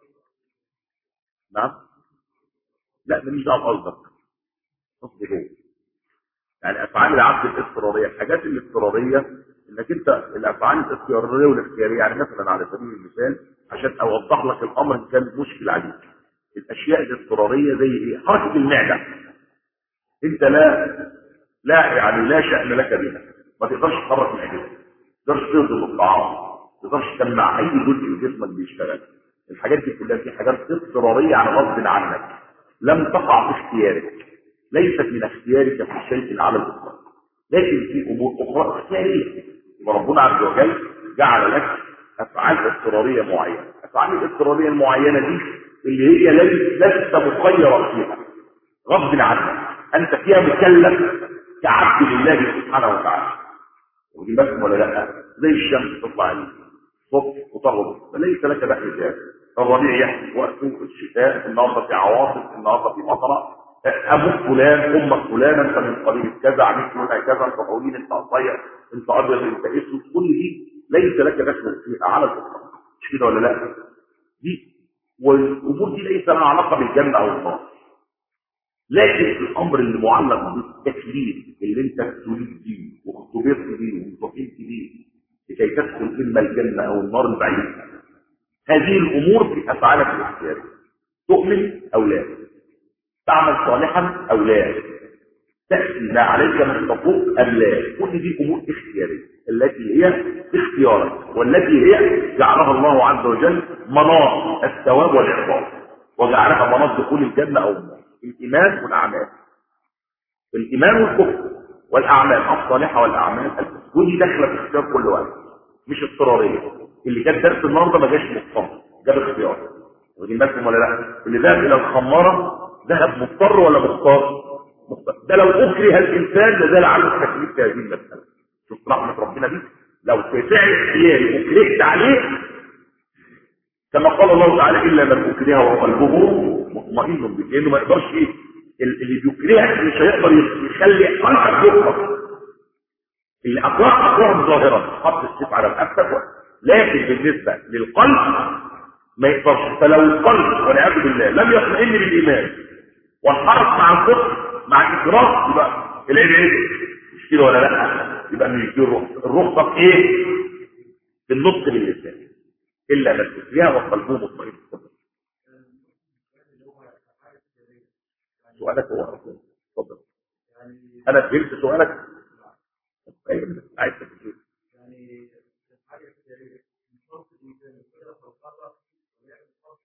نعم لا ماليش دعوه بقصدك قصدي هو يعني افعال العبد الاضطراريه الحاجات الاضطراريه انك انت الافعال الاختياريه والاختياريه يعني مثلا على سبيل المثال عشان اوضح لك الامر ان كان مشكل عليك الاشياء الاضطراريه زي ايه حركه المعده انت لا لا يعني لا شأن لك بها ما تقدرش تحرك معدتك ما تقدرش تهضم الطعام ما تقدرش تمنع اي جزء من جسمك بيشتغل الحاجات دي كلها في حاجات اضطراريه عن غصب عنك لم تقع في اختيارك ليست من اختيارك في شيء على الاطلاق لكن في امور اخرى اختياريه وربنا عز وجل جعل لك افعال اضطراريه معينه الافعال الاضطراريه المعينه دي اللي هي لست مخيرا فيها غصب عنك انت فيها مكلف كعبد لله سبحانه وتعالى ودي بس ولا لا زي الشمس تطلع الصبح وتغرب فليس لك دخل ذلك الربيع يحكي وقته الشتاء النهارده في عواصف النهارده في مطره ابوك فلان امك فلان انت من قبيله كذا عملت لونها كذا انت طويل انت قصير انت ابيض انت اسود كل دي ليس لك دخل فيها على الاطلاق مش كده ولا لا دي والامور دي ليس لها علاقه بالجنه او النار لكن الامر اللي معلق بالتكليف اللي انت ابتليت بيه واختبرت بيه وانتقلت بيه لكي تدخل اما الجنه او النار البعيد هذه الامور في افعالك الاختياريه تؤمن او لا تعمل صالحا او لا تاتي ما عليك من حقوق ام لا كل دي امور اختياريه التي هي اختيارك والتي هي جعلها الله عز وجل مناط الثواب والعقاب وجعلها مناط دخول الجنه او النار الايمان والاعمال الايمان والكفر والاعمال الصالحه والاعمال الكفر ودي داخله في اختيار كل واحد مش اضطراريه اللي جاب درس النهارده ما جاش مضطر جاب اختيار ودي بالكم ولا لا اللي ذهب الى الخماره ذهب مضطر ولا مختار مضطر ده لو اكره الانسان لازال عنه التكليف في هذه المساله شوف رحمه ربنا بيك لو في فعل اختياري اكرهت عليه كما قال الله تعالى الا من اكره وقلبه مطمئن به لانه ما يقدرش ايه اللي بيكرهك مش هيقدر يخلي قلبك يكره اللي اطلق اكرههم ظاهرا حط السيف على رقبتك لكن بالنسبه للقلب ما يقدرش فلو القلب والعياذ بالله لم يطمئن بالايمان وانحرف مع الكفر مع الاكراه يبقى العيب ايه مش كده ولا لا يبقى انه يديه الرخصه الرخصه في ايه في النطق باللسان الا من تكرهها وقلبه مطمئن سؤالك هو اتفضل انا فهمت سؤالك ايوه عايز تفكير يعني الحاجه التجاريه من شرط الانسان يقدر الخطا ويعمل شرط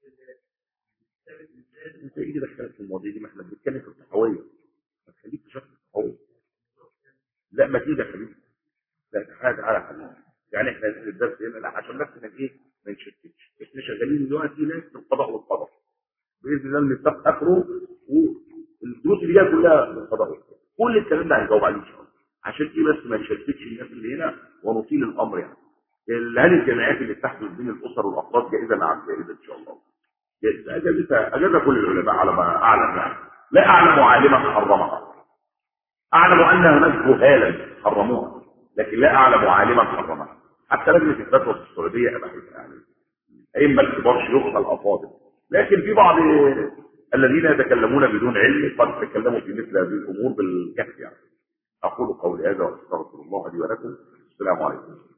انت ايه اللي دخلك في المواضيع دي ما احنا بنتكلم في الصحويه ما تخليك في شكل الصحويه لا ما تيجي يا حبيبي لا تعالى تعالى يا حبيبي يعني احنا الدرس هنا لا عشان بس من ايه ما نشتتش احنا شغالين دلوقتي ناس في القضاء والقدر باذن الله الميثاق اخره والدروس اللي جايه كلها من القضاء والقدر كل الكلام ده هنجاوب عليه ان شاء الله عشان ايه بس ما نشتتش الناس اللي هنا ونطيل الامر يعني هل الجمعيات اللي بتحدث بين الاسر والافراد جائزه نعم جائزه ان شاء الله جائزه اجازتها اجازه كل العلماء على ما اعلم يعني لا اعلم عالما حرمها اعلم ان هناك جهالا حرموها لكن لا اعلم عالما حرمها حتى لجنه الفتوى في السعوديه ابحث يعني ائمه الكبار شيوخنا الافاضل لكن في بعض الذين يتكلمون بدون علم قد تكلموا في مثل هذه الامور بالكهف يعني اقول قولي هذا واستغفر الله لي ولكم السلام عليكم